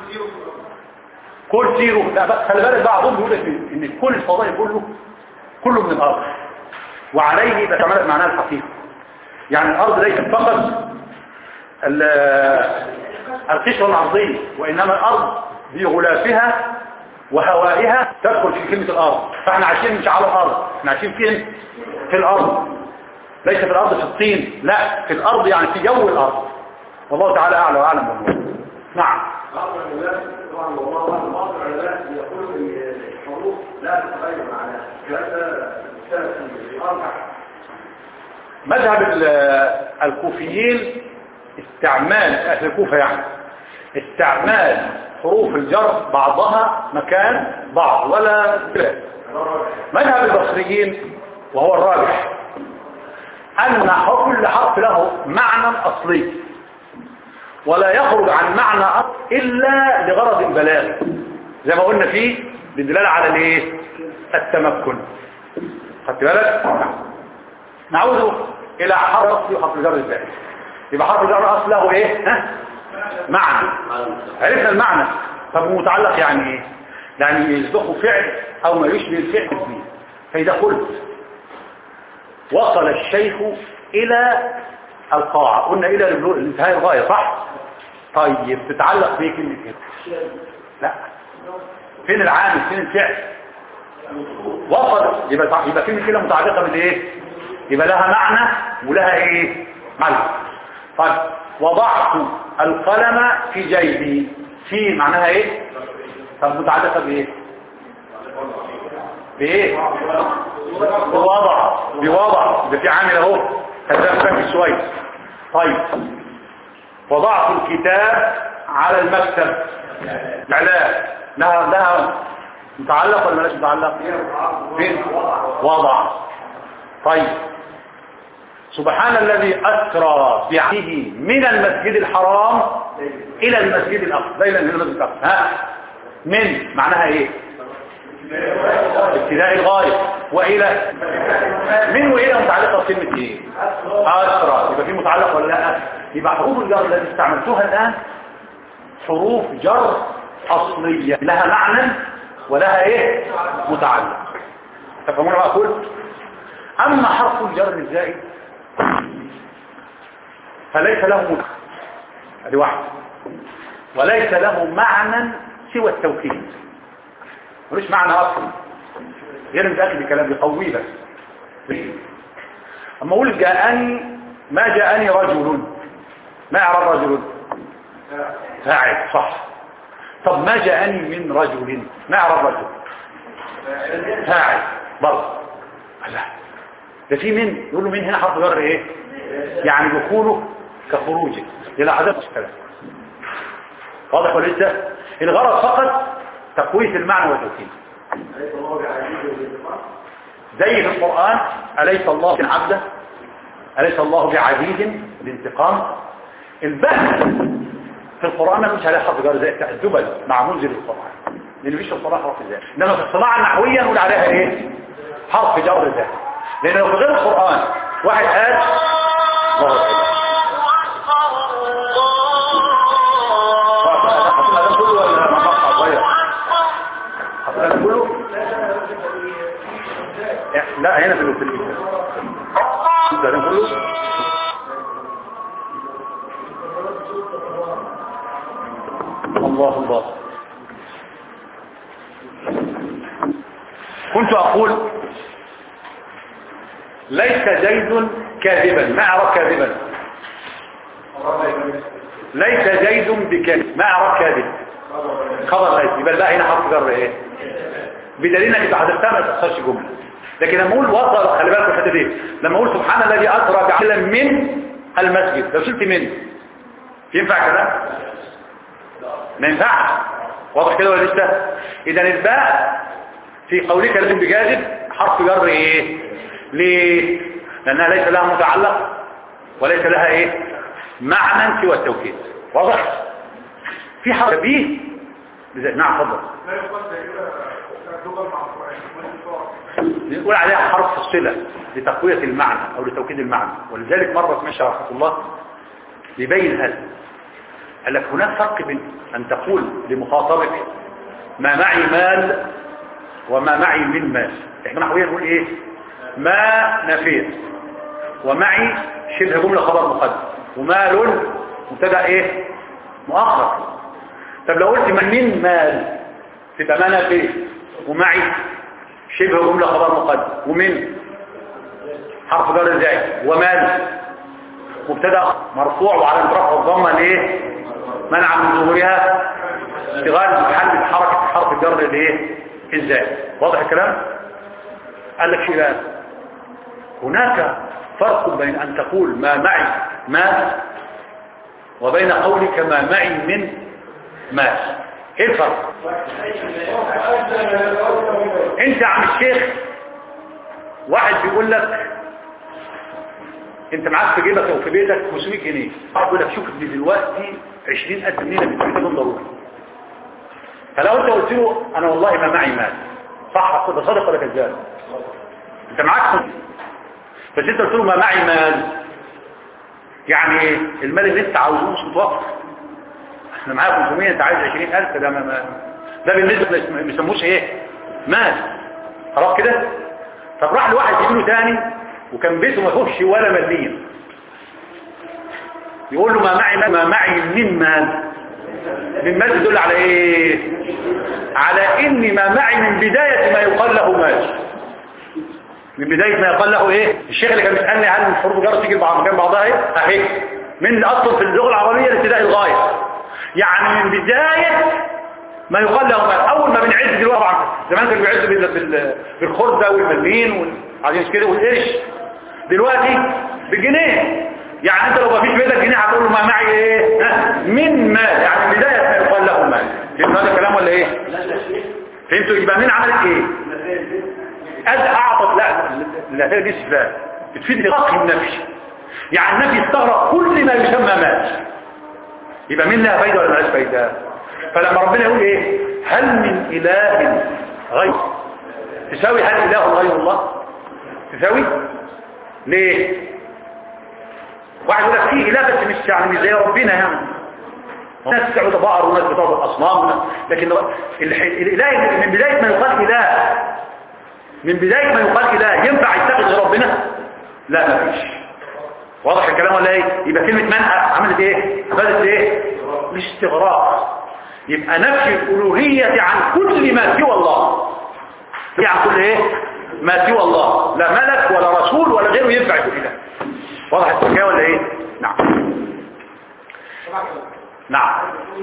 كل زيرو لا بس خلي بالك بعضهم بيقول لك ان كل الفضائل كله كله من الارض وعليه بتعمل معناها الحقيقه يعني الارض ليست فقط ال- القشره الارضيه وانما الارض بغلافها وهوائها تدخل في كلمه الارض فاحنا عايشين مش على الارض احنا عايشين فين في الارض ليس في الارض في الطين لا في الارض يعني في جو الارض والله تعالى اعلى واعلم والله نعم بعض العلماء طبعا والله أعلم، بعض العلماء يقولوا ان الحروف لا تتغير معناها الكلام ده ثابت في الاربع مذهب ال- الكوفيين استعمال أهل الكوفة يعني استعمال حروف الجر بعضها مكان بعض ولا خلاف مذهب البصريين وهو الراجح أن كل حرف له معنى أصلي ولا يخرج عن معنى أصل إلا لغرض البلاغ زي ما قلنا فيه بالدلالة على الايه التمكن خدت بالك نعود الى حرف اصلي وحرف الجر ازاي يبقى حرف الجر اصل له ايه ها معنى عرفنا المعنى طب متعلق يعني ايه يعني يسبقه فعل او ما يشبه الفعل به فاذا قلت وصل الشيخ الى القاعة قلنا الى البلوغ- انتهاء الغاية صح طيب تتعلق بيه كلمة ايه لا فين العامل فين الفعل وصل يبقى يبقى كلمة كده متعلقة بالايه يبقى لها معنى ولها ايه معنى طيب وضعت القلم في جيبي في معناها ايه طب متعلقة بايه بايه بوضع بوضع ده في عامل اهو خلينا نفهم شويه طيب وضعت الكتاب على المكتب اعلان لها لها متعلق ولا ملاش متعلق فين وضع طيب سبحان الذي أسرى بعبده من المسجد الحرام إلى المسجد الأقصى ليلا من المسجد الأقصى ها من معناها إيه ابتداء الغاية وإلى من وإلى متعلقة بكلمة إيه أسرى يبقى في متعلق ولا لا يبقى حروف الجر التي استعملتوها الآن حروف جر أصلية لها معنى ولها إيه متعلق تفهمون ما أقول أما حرف الجر الزائد فليس له متعلق هذه واحدة وليس له معنى سوى التوكيد ملوش معنى اصلا غير متاكد الكلام يقويه بس اما اقول جاءني ما جاءني رجل ما يعرف رجل فاعل صح طب ما جاءني من رجل ما يعرف رجل فاعل برضه لا ده في من يقول له من هنا حرف جر ايه يعني دخوله كخروجه الى عدم الكلام واضح ولا لسه الغرض فقط تقوية المعنى والتوكيد زي في القرآن أليس الله عبده أليس الله بعزيز الانتقام البحث في القرآن ما فيش عليه حرف جر زي التأدبا مع منزل القرآن لأن مفيش في القرآن حرف زي إنما في الصناعة النحوية نقول عليها إيه حرف جر زي لأن لو في غير القرآن واحد قال الله أكبر هذا كله ولا مقطع صغير هذا كله لا هنا في الوسيله ده كله الله الله كنت اقول ليس زيد كاذبا ما اعرف كاذبا ليس زيد بكاذب ما اعرف كاذب خبر ليس يبقى بقى هنا حرف جر ايه بدليل انك حذفتها ما تخسرش جمله لكن لما اقول وصل خلي بالك الحته دي لما اقول سبحان الذي اسرى بعلم من المسجد لو شلت من ينفع كده ما ينفعش واضح كده ولا لسه اذا الباء في قولك لازم بجاذب حرف جر ايه ليه لانها ليس لها متعلق وليس لها ايه معنى سوى التوكيد واضح في حرف به نعم تفضل بنقول عليها حرف الصلة لتقوية المعنى أو لتوكيد المعنى ولذلك مرة سمع رحمة الله يبين هذا قال لك هناك فرق بين أن تقول لمخاطبك ما معي مال وما معي من مال احنا نحويا نقول ايه ما نفيت ومعي شبه جملة خبر مقدم ومال مبتدا ايه مؤخر طب لو قلت من من مال تبقى ما نفيت ومعي شبه جملة خبر مقدم ومن حرف جر ازاي ومال مبتدا مرفوع وعلى رفع الضمه ليه منع من ظهورها اشتغال محل بحركه حرف الجر الايه ازاي واضح الكلام قال لك شيء بقى هناك فرق بين ان تقول ما معي مال وبين قولك ما معي من مال ايه الفرق انت يا عم الشيخ واحد بيقول لك انت معاك في جيبك او في بيتك 500 جنيه يقول لك شوف دي دلوقتي 20000 جنيه اللي بتحتاجهم ضروري فلو انت قلت له انا والله ما معي مال صح ده صادق ولا كذاب انت معاك خمس بس انت قلت له ما معي مال يعني ايه المال اللي انت عاوزه مش متوفر احنا معايا 500 انت عايز 20000 ده ما ما ده بالنسبه ما بيسموش ايه مال خلاص كده طب راح لواحد يجيله تاني وكان بيته ما فيهوش ولا مليم يقول له ما معي ما معي من مال من مال تدل على ايه على ان ما معي من بداية ما يقال له مال من بداية ما يقال له ايه الشيخ اللي كان بيسألني عن الحروف جرى تيجي بعض مكان بعضها ايه اهي من اصلا في اللغة العربية لابتداء الغاية يعني من بداية ما يقال له مال اول ما بنعد دلوقتي طبعا زمان كانوا بيعدوا بال- بال- بالخردة والمليين وعايزين كده والقرش دلوقتي بجنيه يعني انت لو ما فيش بيتك جنيه هتقول له ما معي ايه ها؟ من مال يعني من بداية ما يقال له مال فهمت هذا الكلام ولا ايه فهمتوا يبقى مين عملت ايه قد اعطت لا لا هي دي استفهام بتفيد اطلاق النفي يعني النفي استغرق كل ما يسمى مال يبقى مين لها فايده ولا مالهاش فايده فلما ربنا يقول ايه هل من اله غير تساوي هل اله غير الله تساوي ليه واحد يقول لك في اله بس مش يعني مش زي ربنا يعني ناس بتعبد بقر وناس بتعبد اصنام لكن لو- الح- الاله من بدايه ما يقال اله من بدايه ما يقال اله ينفع يتخذ غير ربنا لا مفيش واضح الكلام ولا ايه يبقى كلمه من عملت ايه عملت ايه الاستغراق يبقى نفي الالوهيه عن كل ما سوى الله هي عن كل ايه ما سوى الله لا ملك ولا رسول ولا غيره ينفع يكون اله واضح الحكايه ولا ايه نعم نعم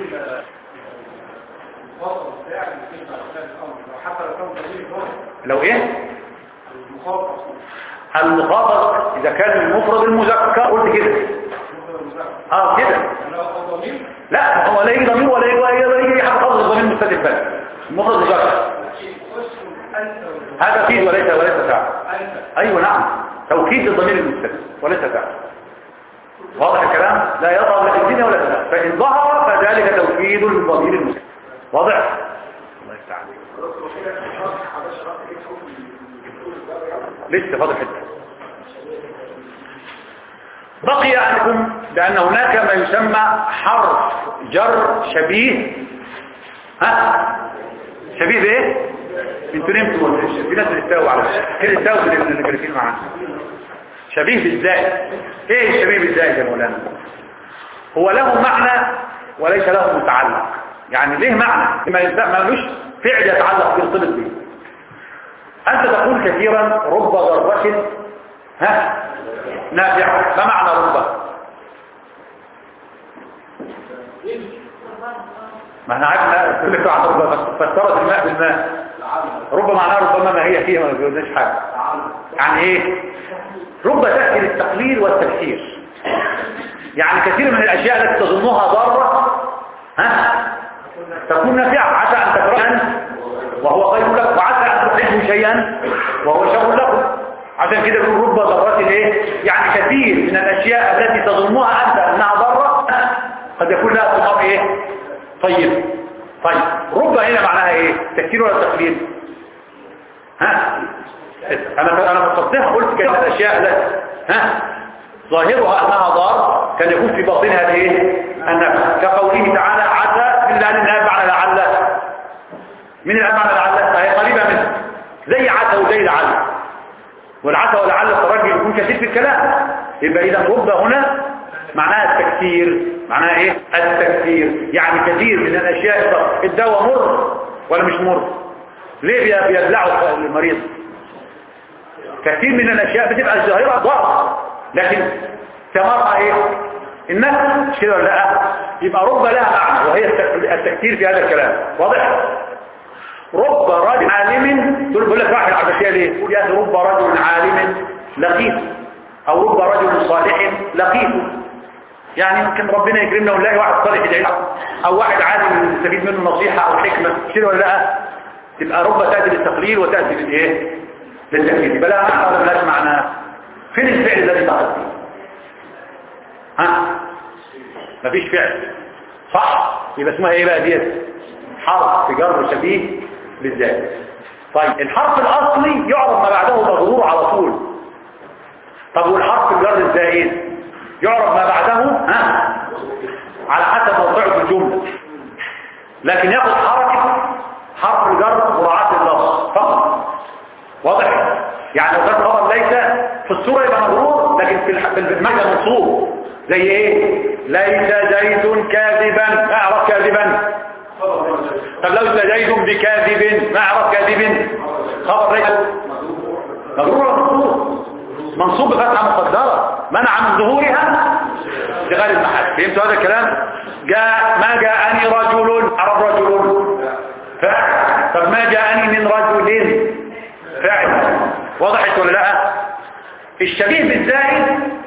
لو ايه المخاطب اذا كان المفرد المذكر قلت كده اه كده لا هو لا يجي ضمير ولا يجي ولا يجي حد خالص ضمير مستتر بس المفرد المذكر هذا فيه وليس وليس فعل ايوه نعم توكيد للضمير المستتر وليس فعل واضح الكلام لا يظهر لا في الدنيا ولا في الآخرة. فان ظهر فذلك توكيد للضمير المستتر واضح الله يستعان لسه فاضل حته بقي عنكم بأن هناك ما يسمى حرف جر شبيه ها شبيه بايه انتوا نمتوا في ناس بتستاووا على كده استاووا اللي اللي جالسين معانا شبيه بالذات ايه الشبيه بالذات يا مولانا هو له معنى وليس له متعلق يعني ليه معنى ما يلزم- ملوش فعل يتعلق يرتبط به أنت تقول كثيرا رب ضرة ها نافعة ما معنى رب ما احنا عارفنا كل بتاع رب فسرت الماء بالماء رب معناها ربما ما هي فيها ما بيقولناش حاجة يعني ايه رب تأتي للتقليل والتكثير يعني كثير من الأشياء التي تظنها ضارة ها تكون نافعة عسى أن تكرهها وهو خير لك وعسى أن تحبوا شيئا وهو شر لكم عشان كده بيقول رب ضرات ايه يعني كثير من الاشياء التي تظنها انت انها ضاره قد يكون لها ثمار ايه طيب طيب رب هنا معناها ايه تكثير ولا تقليل ها انا انا فصلتها قلت كان الاشياء لا ها ظاهرها انها ضار كان يكون في باطنها الايه النفس كقوله تعالى عسى من لان الاب على لعل من الاب على لعل فهي قريبه منه زي عسى وزي لعل والعسى ولعل الترجي يكون كثير في الكلام يبقى اذا رب هنا معناها التكثير معناها ايه التكثير يعني كثير من الاشياء الدواء مر ولا مش مر ليه بي- بيبلعوا المريض كثير من الاشياء بتبقى الظاهره ضعف لكن ثمرها ايه النفس مش كده ولا لا يبقى رب لها معنى وهي التك- التكثير في هذا الكلام واضح رب رجل عالم دول بيقول لك واحد العباسيه ليه يقول يا أخي رب رجل عالم لقيت او رب رجل صالح لقيت يعني يمكن ربنا يكرمنا ونلاقي واحد صالح يدعي له. او واحد عالم نستفيد منه نصيحه او حكمه مش كده ولا لا تبقى رب تاتي للتقليل وتاتي بالايه للتكليف يبقى لها معنى ولا ملاش معنى فين الفعل الذي دخل فيه ها مفيش فعل صح يبقى اسمها ايه بقى ديت حرف جر شبيه بالذات طيب الحرف الاصلي يعرف ما بعده مجرور على طول طب والحرف الجر الزائد يعرف ما بعده ها على حسب موقعه في الجمله لكن ياخذ حركه حرف الجر مراعاه اللفظ فقط واضح يعني لو كان خبر ليس في الصوره يبقى مجرور لكن في الح- في المعنى منصوب زي ايه ليس زيد كاذبا اعرف كاذبا طب لو زيد بكاذب ما اعرف كاذب خبر ليس مجرور ولا منصوب منصوب بفتحه مقدره منع من ظهورها لغير المحل فهمتوا هذا الكلام جاء ما جاءني رجل عرف رجل فاعل طب ما جاءني من رجل فاعل وضحت ولا لا الشبيه بالزائد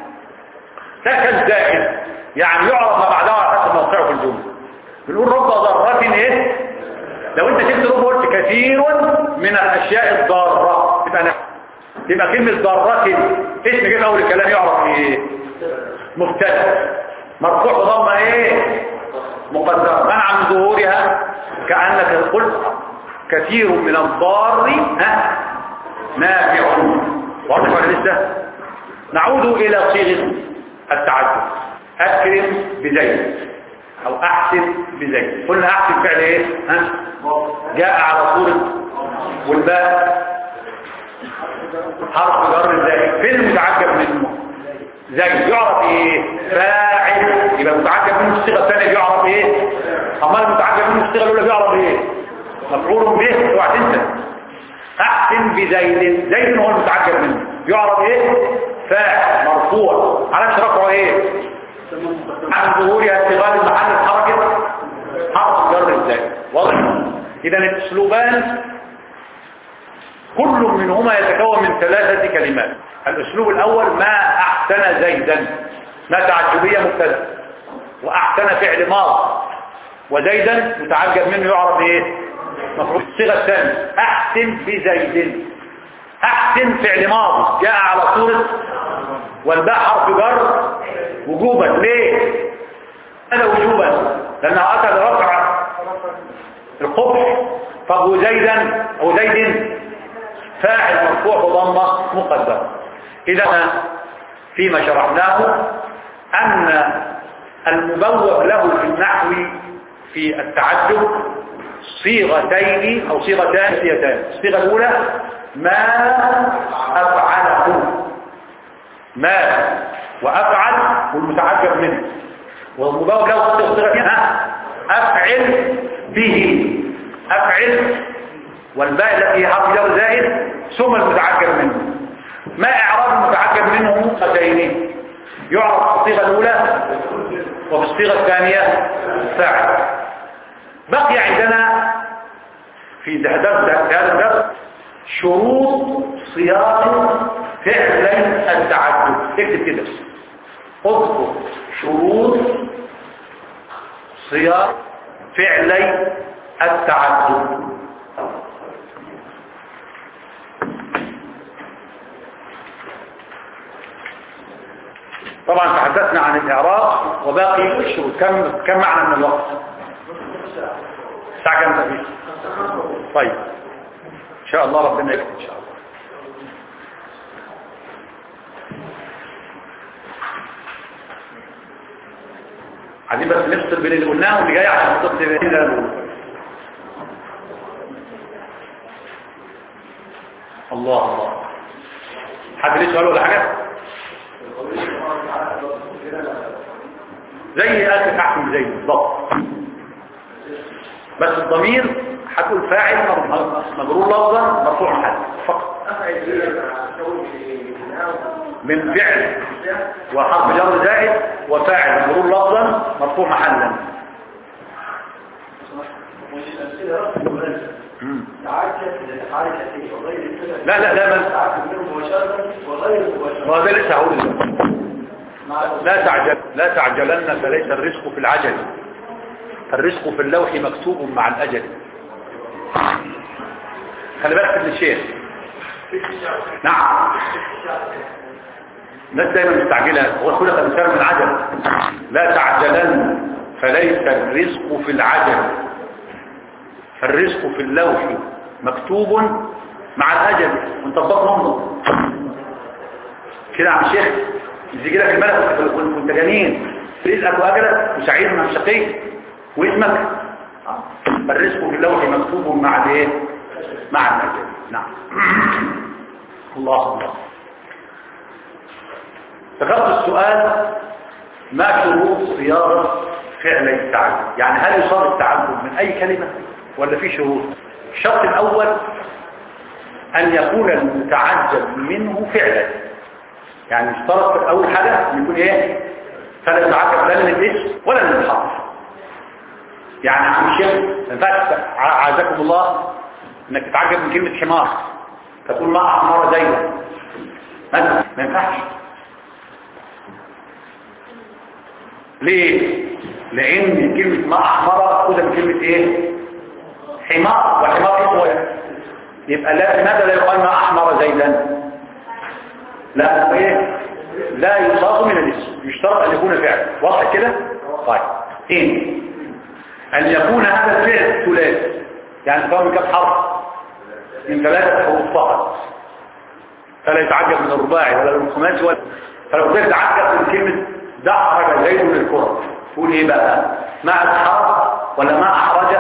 ده كالزائد يعني يعرف ما بعدها على حسب موقعه في الجمله بنقول رب ضارة ايه لو انت شفت رب قلت كثير من الاشياء الضارة تبقى نفس تبقى كلمة ضارة اسم جه في اول الكلام يعرف ايه مبتدا مرفوع بضمه ايه مقدر منع من ظهورها كأنك قلت كثير من الضار ها نافع واضح ولا لسه نعود الى صيغه التعدد اكرم بزيد او احسن بزيد قلنا احسن فعل ايه ها جاء على صوره والباء حرف جر زائد فين المتعجب منه زي يعرف ايه فاعل يبقى متعجب منه الصيغه الثانيه يعرف ايه اما المتعجب منه الصيغه الاولى يعرف ايه مفعول به اوعى تنسى احسن بزيد زيد هو المتعجب منه يعرف ايه فاعل مرفوع على رفعه ايه عن ظهورها اشتغال المحل الحركه حرف جر الزائد واضح اذا الاسلوبان كل منهما يتكون من ثلاثة كلمات الاسلوب الاول ما احسن زيدا ما تعجبية مبتدا واحسن فعل ماض وزيدا متعجب منه يعرف ايه مفعول الصيغه الثانيه احسن بزيد احسن فعل ماضي جاء على صورة والباء حرف جر وجوبا ليه هذا وجوبا لانه اتى لرفع القبح طب وزيدا او زيد فاعل مرفوع بضمه مقدره اذا فيما شرحناه ان المبوب له في النحو في التعجب صيغتين او صيغتان صيغتان الصيغه الاولى ما افعله ما وافعل والمتعجب منه والمبوب له صيغتين ها افعل به افعل والباء التي حرف جر زائد ثم المتعجب منه ما اعراب المتعجب منه صيغتين يعرف في الصيغه الاولى وفي الصيغه الثانيه فاعل بقي عندنا في درس هذا الدرس شروط صياغه فعلي التعدد اكتب كده اذكر شروط صياغه فعلي التعدد طبعا تحدثنا عن الاعراب وباقي الشروط كم كم معنى من الوقت الساعه كم تقريبا طيب ان شاء الله ربنا يكرم ان شاء الله عايزين بس نفصل بين اللي قلناه واللي جاي عشان نحط بين اللي أنا بقوله. الله الله حد ليه سؤال ولا حاجه زي اكل تحكم زي بالظبط بس الضمير هتقول فاعل مجرور لفظا مرفوع محل فقط من فعل وحرف جر زائد وفاعل مجرور لفظا مرفوع محلا مم. لا لا لا بل ما ده لسه هقول دلوقتي. لا تعجل لا تعجلن فليس الرزق في العجل الرزق في اللوح مكتوب مع الأجل خلي بالك من الشيخ نعم الناس دايما مستعجلة هو خلق الإنسان من عجل لا تعجلن فليس الرزق في العجل الرزق في اللوح مكتوب مع الأجل ونطبق منه كده يا عم الشيخ يجي لك الملك كنت كنت جنين رزقك واجلك وسعيد مع شقي واسمك الرزق في اللوح مكتوب مع الايه مع الاجل نعم الله الله ذكرت السؤال ما شروط صياغه فعل التعجب يعني هل يصاب التعجب من اي كلمه ولا في شروط الشرط الاول ان يكون المتعجب منه فعلا يعني اشترط في اول حاجه ان يكون ايه فلا يتعجب لا من الاسم ولا من الحرف يعني عم الشيخ ما ينفعش عزكم الله انك تتعجب من كلمه حمار تقول ما احمر زينا مثلا ما ينفعش ليه لان كلمه ما احمر خدها من كلمه ايه حمار وحمار اسمه يبقى لا لماذا لا يقال ما احمر زيدا لا ايه لا يصاب من الاسم يشترط ان يكون فعل واضح كده طيب اثنين ان يكون هذا الفعل ثلاثي يعني سواء من كم حرف من ثلاثه حروف فقط فلا يتعجب من الرباعي ولا من الخماسي ولا فلو قدرت تعجب من كلمه دحرج زيد من الكره تقول ايه بقى ما اسحر ولا ما احرج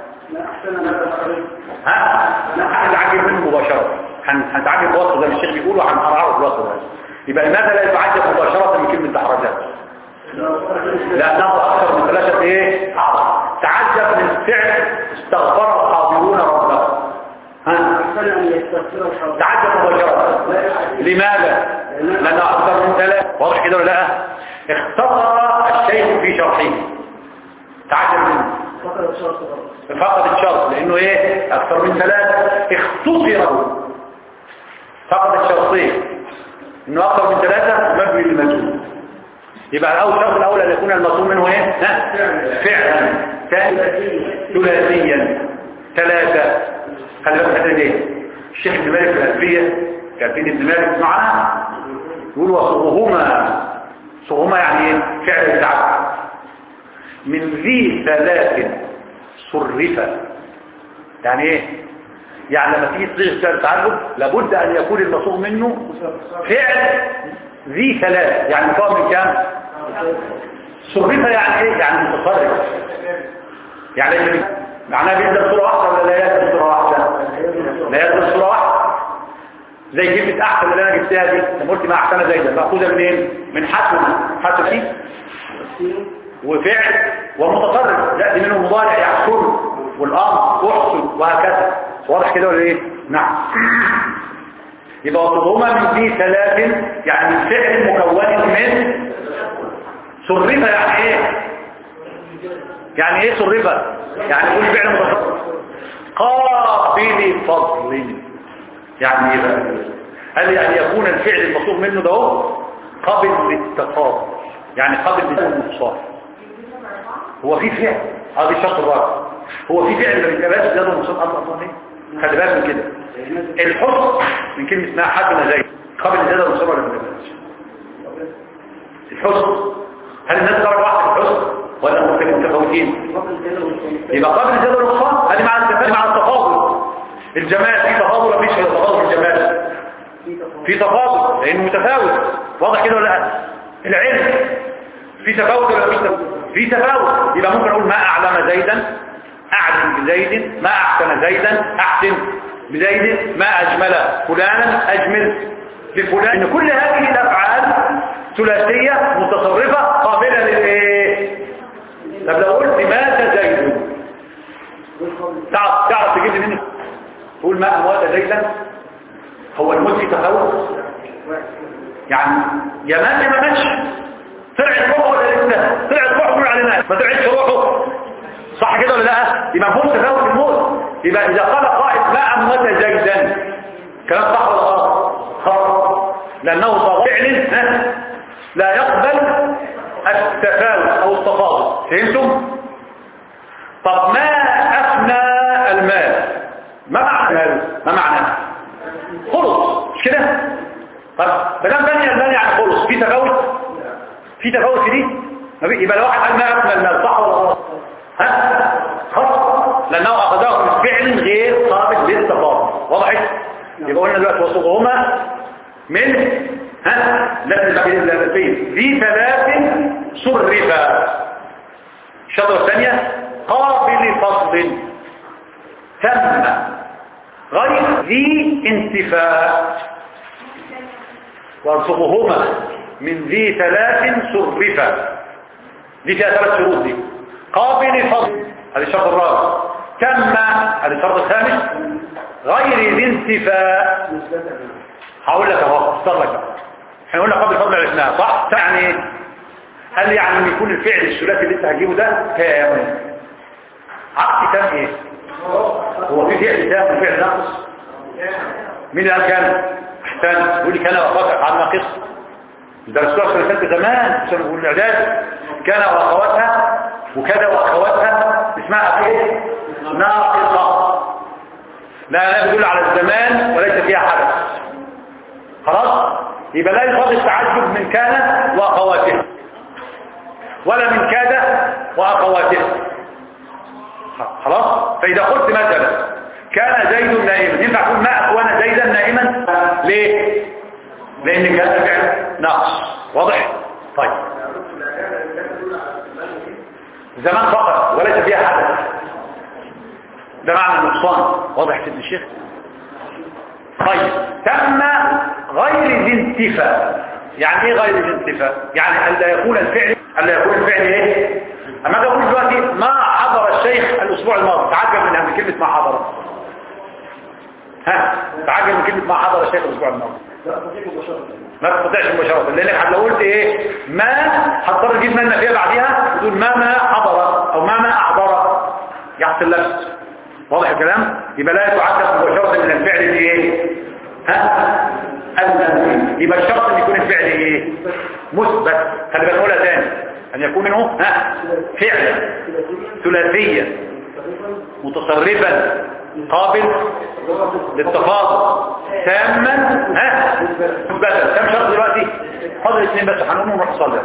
ها هنتعجب منه مباشره هنتعجب بوصف زي ما الشيخ بيقول وهنعرف الوصف ده يبقى لماذا لا يتعجب مباشره من كلمه دحرجات لانه اكثر من ثلاثه ايه اعراض تعجب من فعل استغفر الحاضرون ربهم ها تعجب مباشره لماذا لانه اكثر من ثلاثه واضح كده ولا لا اختصر الشيخ في شرحه تعجب منه فقد الشرط لانه ايه اكثر من ثلاثة اختصر فقد الشرطين انه اكثر من ثلاثة مبني للمجهول يبقى الاول الشرط الاول ان يكون المطلوب منه ايه ها؟ فعلا ثاني ثلاثيا ثلاثة خلي بالك من ايه الشيخ ابن مالك في الالفيه كاتبين ابن مالك معنا يقول وصغهما صغهما يعني ايه فعل التعب من ذي ثلاث صرفة يعني ايه يعني لما تيجي تصيغ فعل تعجب لابد ان يكون المصوغ منه فعل ذي ثلاث يعني مكون من كام صرفة يعني ايه يعني متصرف يعني ايه معناها بينزل صورة واحدة ولا لا ينزل صورة واحدة لا ينزل صورة واحدة زي كلمة احسن اللي انا جبتها دي لما قلت ما احسن زي ده مأخوذة منين من حسن حسن فيه وفعل ومتصرف لا دي منه مضارع يحصل والامر يحصل وهكذا واضح كده ولا ايه نعم يبقى وصفهما من دي ثلاث يعني الفعل مكون من صرفة يعني ايه يعني ايه صرفة يعني كل فعل متصرف قابل فضل يعني ايه بقى هل يعني يكون الفعل المطلوب منه ده هو قابل للتفاضل يعني قابل للنقصان هو في فعل هذه الشرط الرابع هو في فعل من الكبائر زياده ونقصان اصلا ايه خلي بالك من كده الحسن من كلمه اسمها حجم زي قابل للزياده والنقصان ولا ما كبائرش الحسن هل الناس درجه واحده في الحسن ولا مختلفين متفاوتين يبقى قابل للزياده والنقصان هذه مع التفاضل مع التفاضل الجمال في تفاضل ولا مفيش تفاضل في الجمال في تفاضل لانه متفاوت واضح كده ولا لا العلم في تفاوت ولا مفيش تفاوت في في تفاوت يبقى ممكن اقول ما اعلم زيدا اعلم بزيد ما احسن زيدا احسن بزيد ما اجمل فلانا اجمل بفلان ان كل هذه الافعال ثلاثيه متصرفه قابله للايه طب لو قلت مات زيد تعرف تعرف تجيب لي منه تقول ما اموات زيدا هو الموت في تفاوت يعني يا مات يا ما ماتش طلعت روحه ولا لسه طلعت روحه كل على مات ما طلعتش روحه صح كده ولا لا يبقى مفهوم تفاوت الموت يبقى اذا قال قائد ما اموت زيدا كلام صح ولا غلط خطا لانه صار فعل ها، لا يقبل التفاوت او التفاضل فهمتم طب ما افنى المال ما معنى المال ما معنى خلص مش كده طب بلام بني المال يعني خلص في تفاوت في تفاوت في دي ما في- يبقى لو واحد قال ما افنى المال صح ولا غلط ها خطأ لأنه أخذه من فعل غير قابل للتفاضل وضحت يبقى قلنا دلوقتي وصفهما من ها لازم اللفين في ثلاث صرفا الشطرة الثانية قابل فضل تم غير ذي انتفاء وانصفهما من ذي ثلاث صرفا دي فيها ثلاث شروط دي قابل فضل هذا الشرط الرابع تم هذا الشرط الخامس غير ذي انتفاء هقول لك اهو اختار لك احنا قلنا قابل فضل عرفناها صح يعني هل يعني ان يكون الفعل الثلاثي اللي انت هتجيبه ده تام عكس تام ايه هو في فعل تام وفعل ناقص مين اللي قال كان احسن يقول لي كان وقفت عن ناقص درسوها في الفلك زمان عشان نقول الاعداد كان واخواتها وكذا واخواتها اسمها ايه ناقصه لا لا تدل على الزمان وليس فيها حدث خلاص يبقى لا يفضل التعجب من كان واخواتها ولا من كاد واخواتها خلاص فاذا قلت مثلا كان زيد نائما ينفع تقول ما اخوان زيدا نائما ليه لان كان فعل ناقص واضح طيب زمان فقط وليس فيها حدث ده معنى النقصان واضح سيدنا الشيخ طيب تم غير ذي انتفاء يعني ايه غير ذي انتفاء يعني الا يكون الفعل الا يكون الفعل ايه اما اجي اقول دلوقتي ما حضر الشيخ الاسبوع الماضي تعجب من من كلمه ما حضر ها تعجب من كلمه ما حضر الشيخ الاسبوع الماضي ما تستطيعش مباشرة لانك لو قلت ايه ما هتضطر تجيب ما النفيه بعديها تقول ما ما حضر او ما ما احضر يحصل لبس واضح الكلام يبقى لا يتعدد مباشرة من الفعل دي ايه ها المنفي يبقى الشرط ان يكون الفعل ايه مثبت خلي بالك نقولها تاني ان يكون منه ها فعلا ثلاثيا متصرفا قابل للتفاضل تاما ها مثبتا كم شرط دلوقتي فاضل اثنين بس هنقوم ونروح نصلي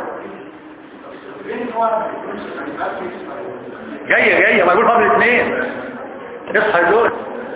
جايه جايه ما يقول فاضل اثنين اصحى دول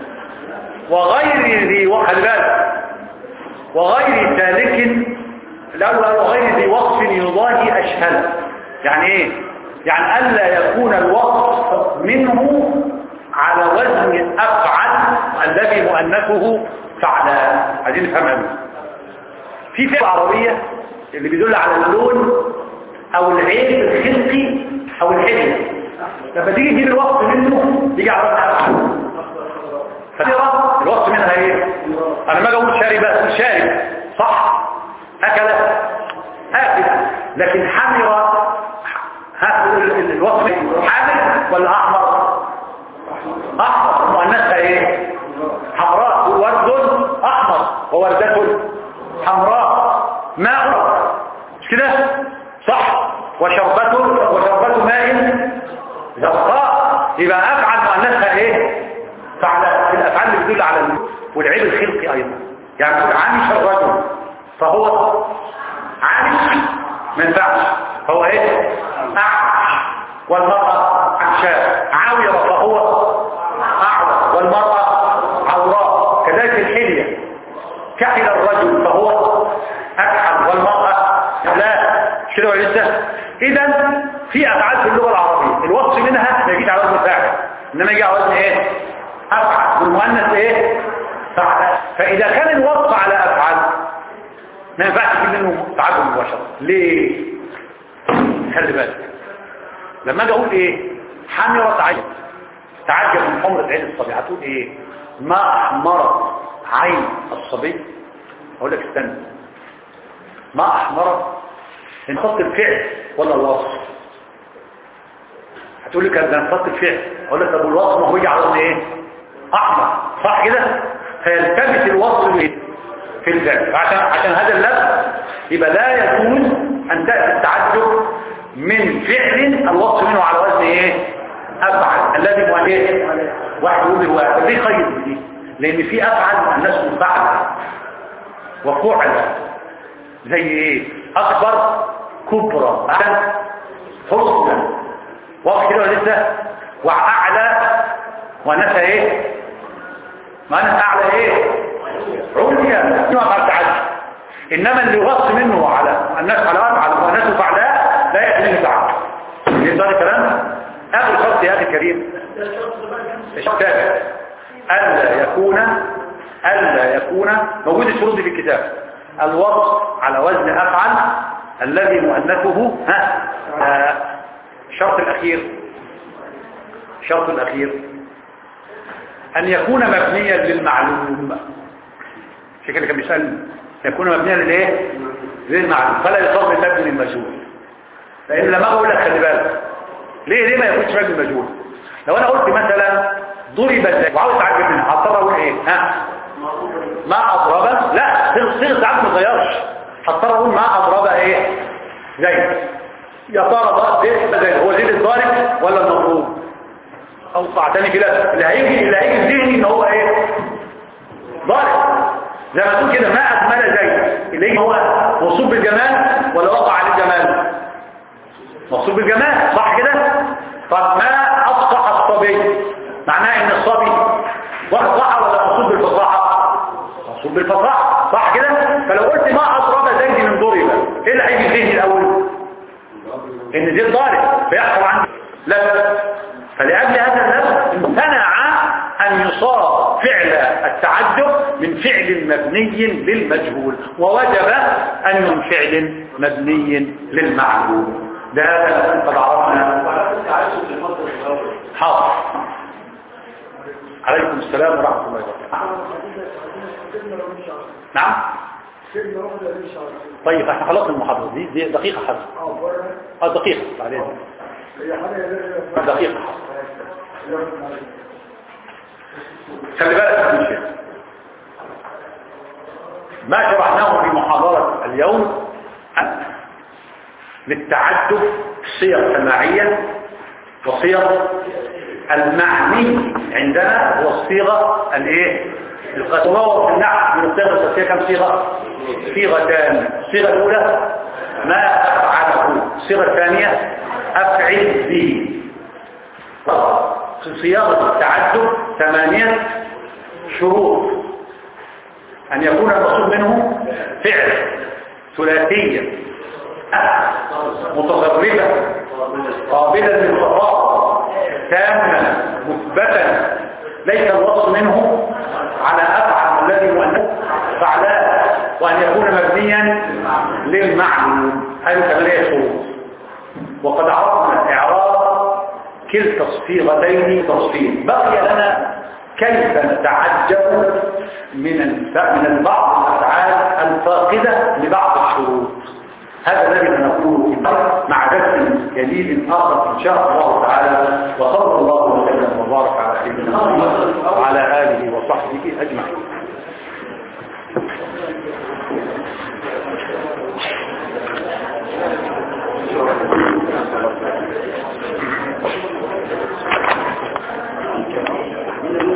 وغير ذي خلي بالك وغير سالك الاول وغير ذي وصف يضاهي اشهل يعني ايه يعني الا يكون الوصف منه على وزن افعل الذي مؤنثه فعلان عايزين نفهمها في فعل عربيه اللي بيدل على اللون او العيب الخلقي او الحلم لما تيجي تجيب الوصف منه يجي على وزن افعل فترى الوصف منها ايه انا ما اقول شارب اقول شارب صح اكل اكل لكن حمر ها الوصف حامل ولا احمر احمر مؤنثها ايه حمراء ورد احمر ووردة حمراء ماء مش كده صح وشربة وشربة ماء زرقاء يبقى افعل مؤنثها ايه فعلى في الافعال اللي بتدل على والعيب الخلقي ايضا يعني تقول عامش الرجل فهو عامش ما ينفعش هو ايه اعمش والمرأة عشاء عاوية فهو اعور والمرأة عوراء كذلك الحلية كحل الرجل فهو اكحل والمرأة لا كده ولا لسه اذا في افعال في اللغه العربيه الوصف منها ما يجيش على وزن فاعل انما يجي على وزن ايه افعل والمؤنث ايه فعل فاذا كان الوصف على افعال ما ينفعش تجيب منه تعدد مباشره ليه خلي بالك لما اجي اقول ايه حمرت عين تعجب من حمرة عين الصبي هتقول ايه ما احمرت عين الصبي اقول لك استنى ما احمرت انفصل الفعل ولا الوصف هتقول لي كان ده انفصل الفعل اقول لك طب الوصف ما هو يجي على ايه احمر صح كده فيلتبس الوصف ايه في الفعل عشان عشان هذا اللفظ يبقى لا يجوز ان تاتي التعجب من فعل الوصف منه على وزن ايه افعل الذي هو ايه واحد يقول لي هو ليه خير دي لان في افعل الناس فعل وفعل زي ايه اكبر كبرى احسن حسنا واضح كده ولا لسه واعلى ونسى ايه ما نسى اعلى ايه عليا ما قال تعالى انما اللي يغص منه على الناس على افعل والناس فعلاء لا يحمل تعالى ليه ده الكلام اخر شرط يا اخي الكريم الشتات الا يكون الا يكون موجود الشروط دي في الكتاب الوصف على وزن افعل الذي مؤنثه ها آه، الشرط الاخير الشرط الاخير ان يكون مبنيا للمعلوم عشان كده كان بيسال يكون مبنيا للايه للمعلوم فلا يصاب المبني للمجهول لان لما اقول لك خلي بالك ليه ليه ما يكونش مبني مجهول لو انا قلت مثلا ضربت وعاوز تعجب منها هضطر اقول ايه ها ما اضرب لا صيغه ساعات ما تغيرش هضطر اقول ما اضرب ايه زي يا ترى ده زي هو زيد الضارب ولا المضروب اوقع تاني كده اللي هيجي اللي هيجي في ذهني ان هو ايه ضارب زي ما تقول كده ما اجمل زي اللي يجي هو موصوف بالجمال ولا وقع عليه الجمال موصوف بالجمال صح كده طب ما افصح الصبي معناه ان الصبي وفصح ولا موصوف بالفصاحه موصوف بالفصاحه صح كده فلو قلت ما اضرب زيد من ضرب ايه اللي هيجي في ذهني الاول ان زيد ضارب بيحصل عندي لا فلأجل هذا اللفظ امتنع أن يصاب فعل التعجب من فعل مبني للمجهول ووجب أن من فعل مبني للمعلوم ده هذا قد عرفنا حاضر عليكم السلام ورحمة الله وبركاته نعم طيب احنا خلصنا المحاضرة دي, دي دقيقة حرف اه دقيقة بعدين دقيقة خلي بالك من شيء ما شرحناه في محاضرة اليوم للتعدد صيغ سماعية وصيغ المعني عندنا هو الصيغة الايه القصوى في النحو من الصيغة الأساسية كم صيغة صيغتان الصيغة الأولى ما أفعله الصيغة الثانية أفعل به في صياغة التعدد ثمانية شروط أن يكون المقصود منه فعل ثلاثية متغربة قابلة للصفاء تامة مثبتا ليس الوصف منه على أفعل الذي مؤنث فعلاء وأن يكون مبنيا للمعلوم هذه ثمانية شروط وقد عرفنا إعراب كلتا الصيغتين تفصيل بقي لنا كيف نتعجب من من بعض الافعال الفاقده لبعض الشروط هذا الذي سنقوله مع درس جديد اخر ان شاء الله تعالى وصلى الله وسلم وبارك على سيدنا محمد وعلى اله وصحبه اجمعين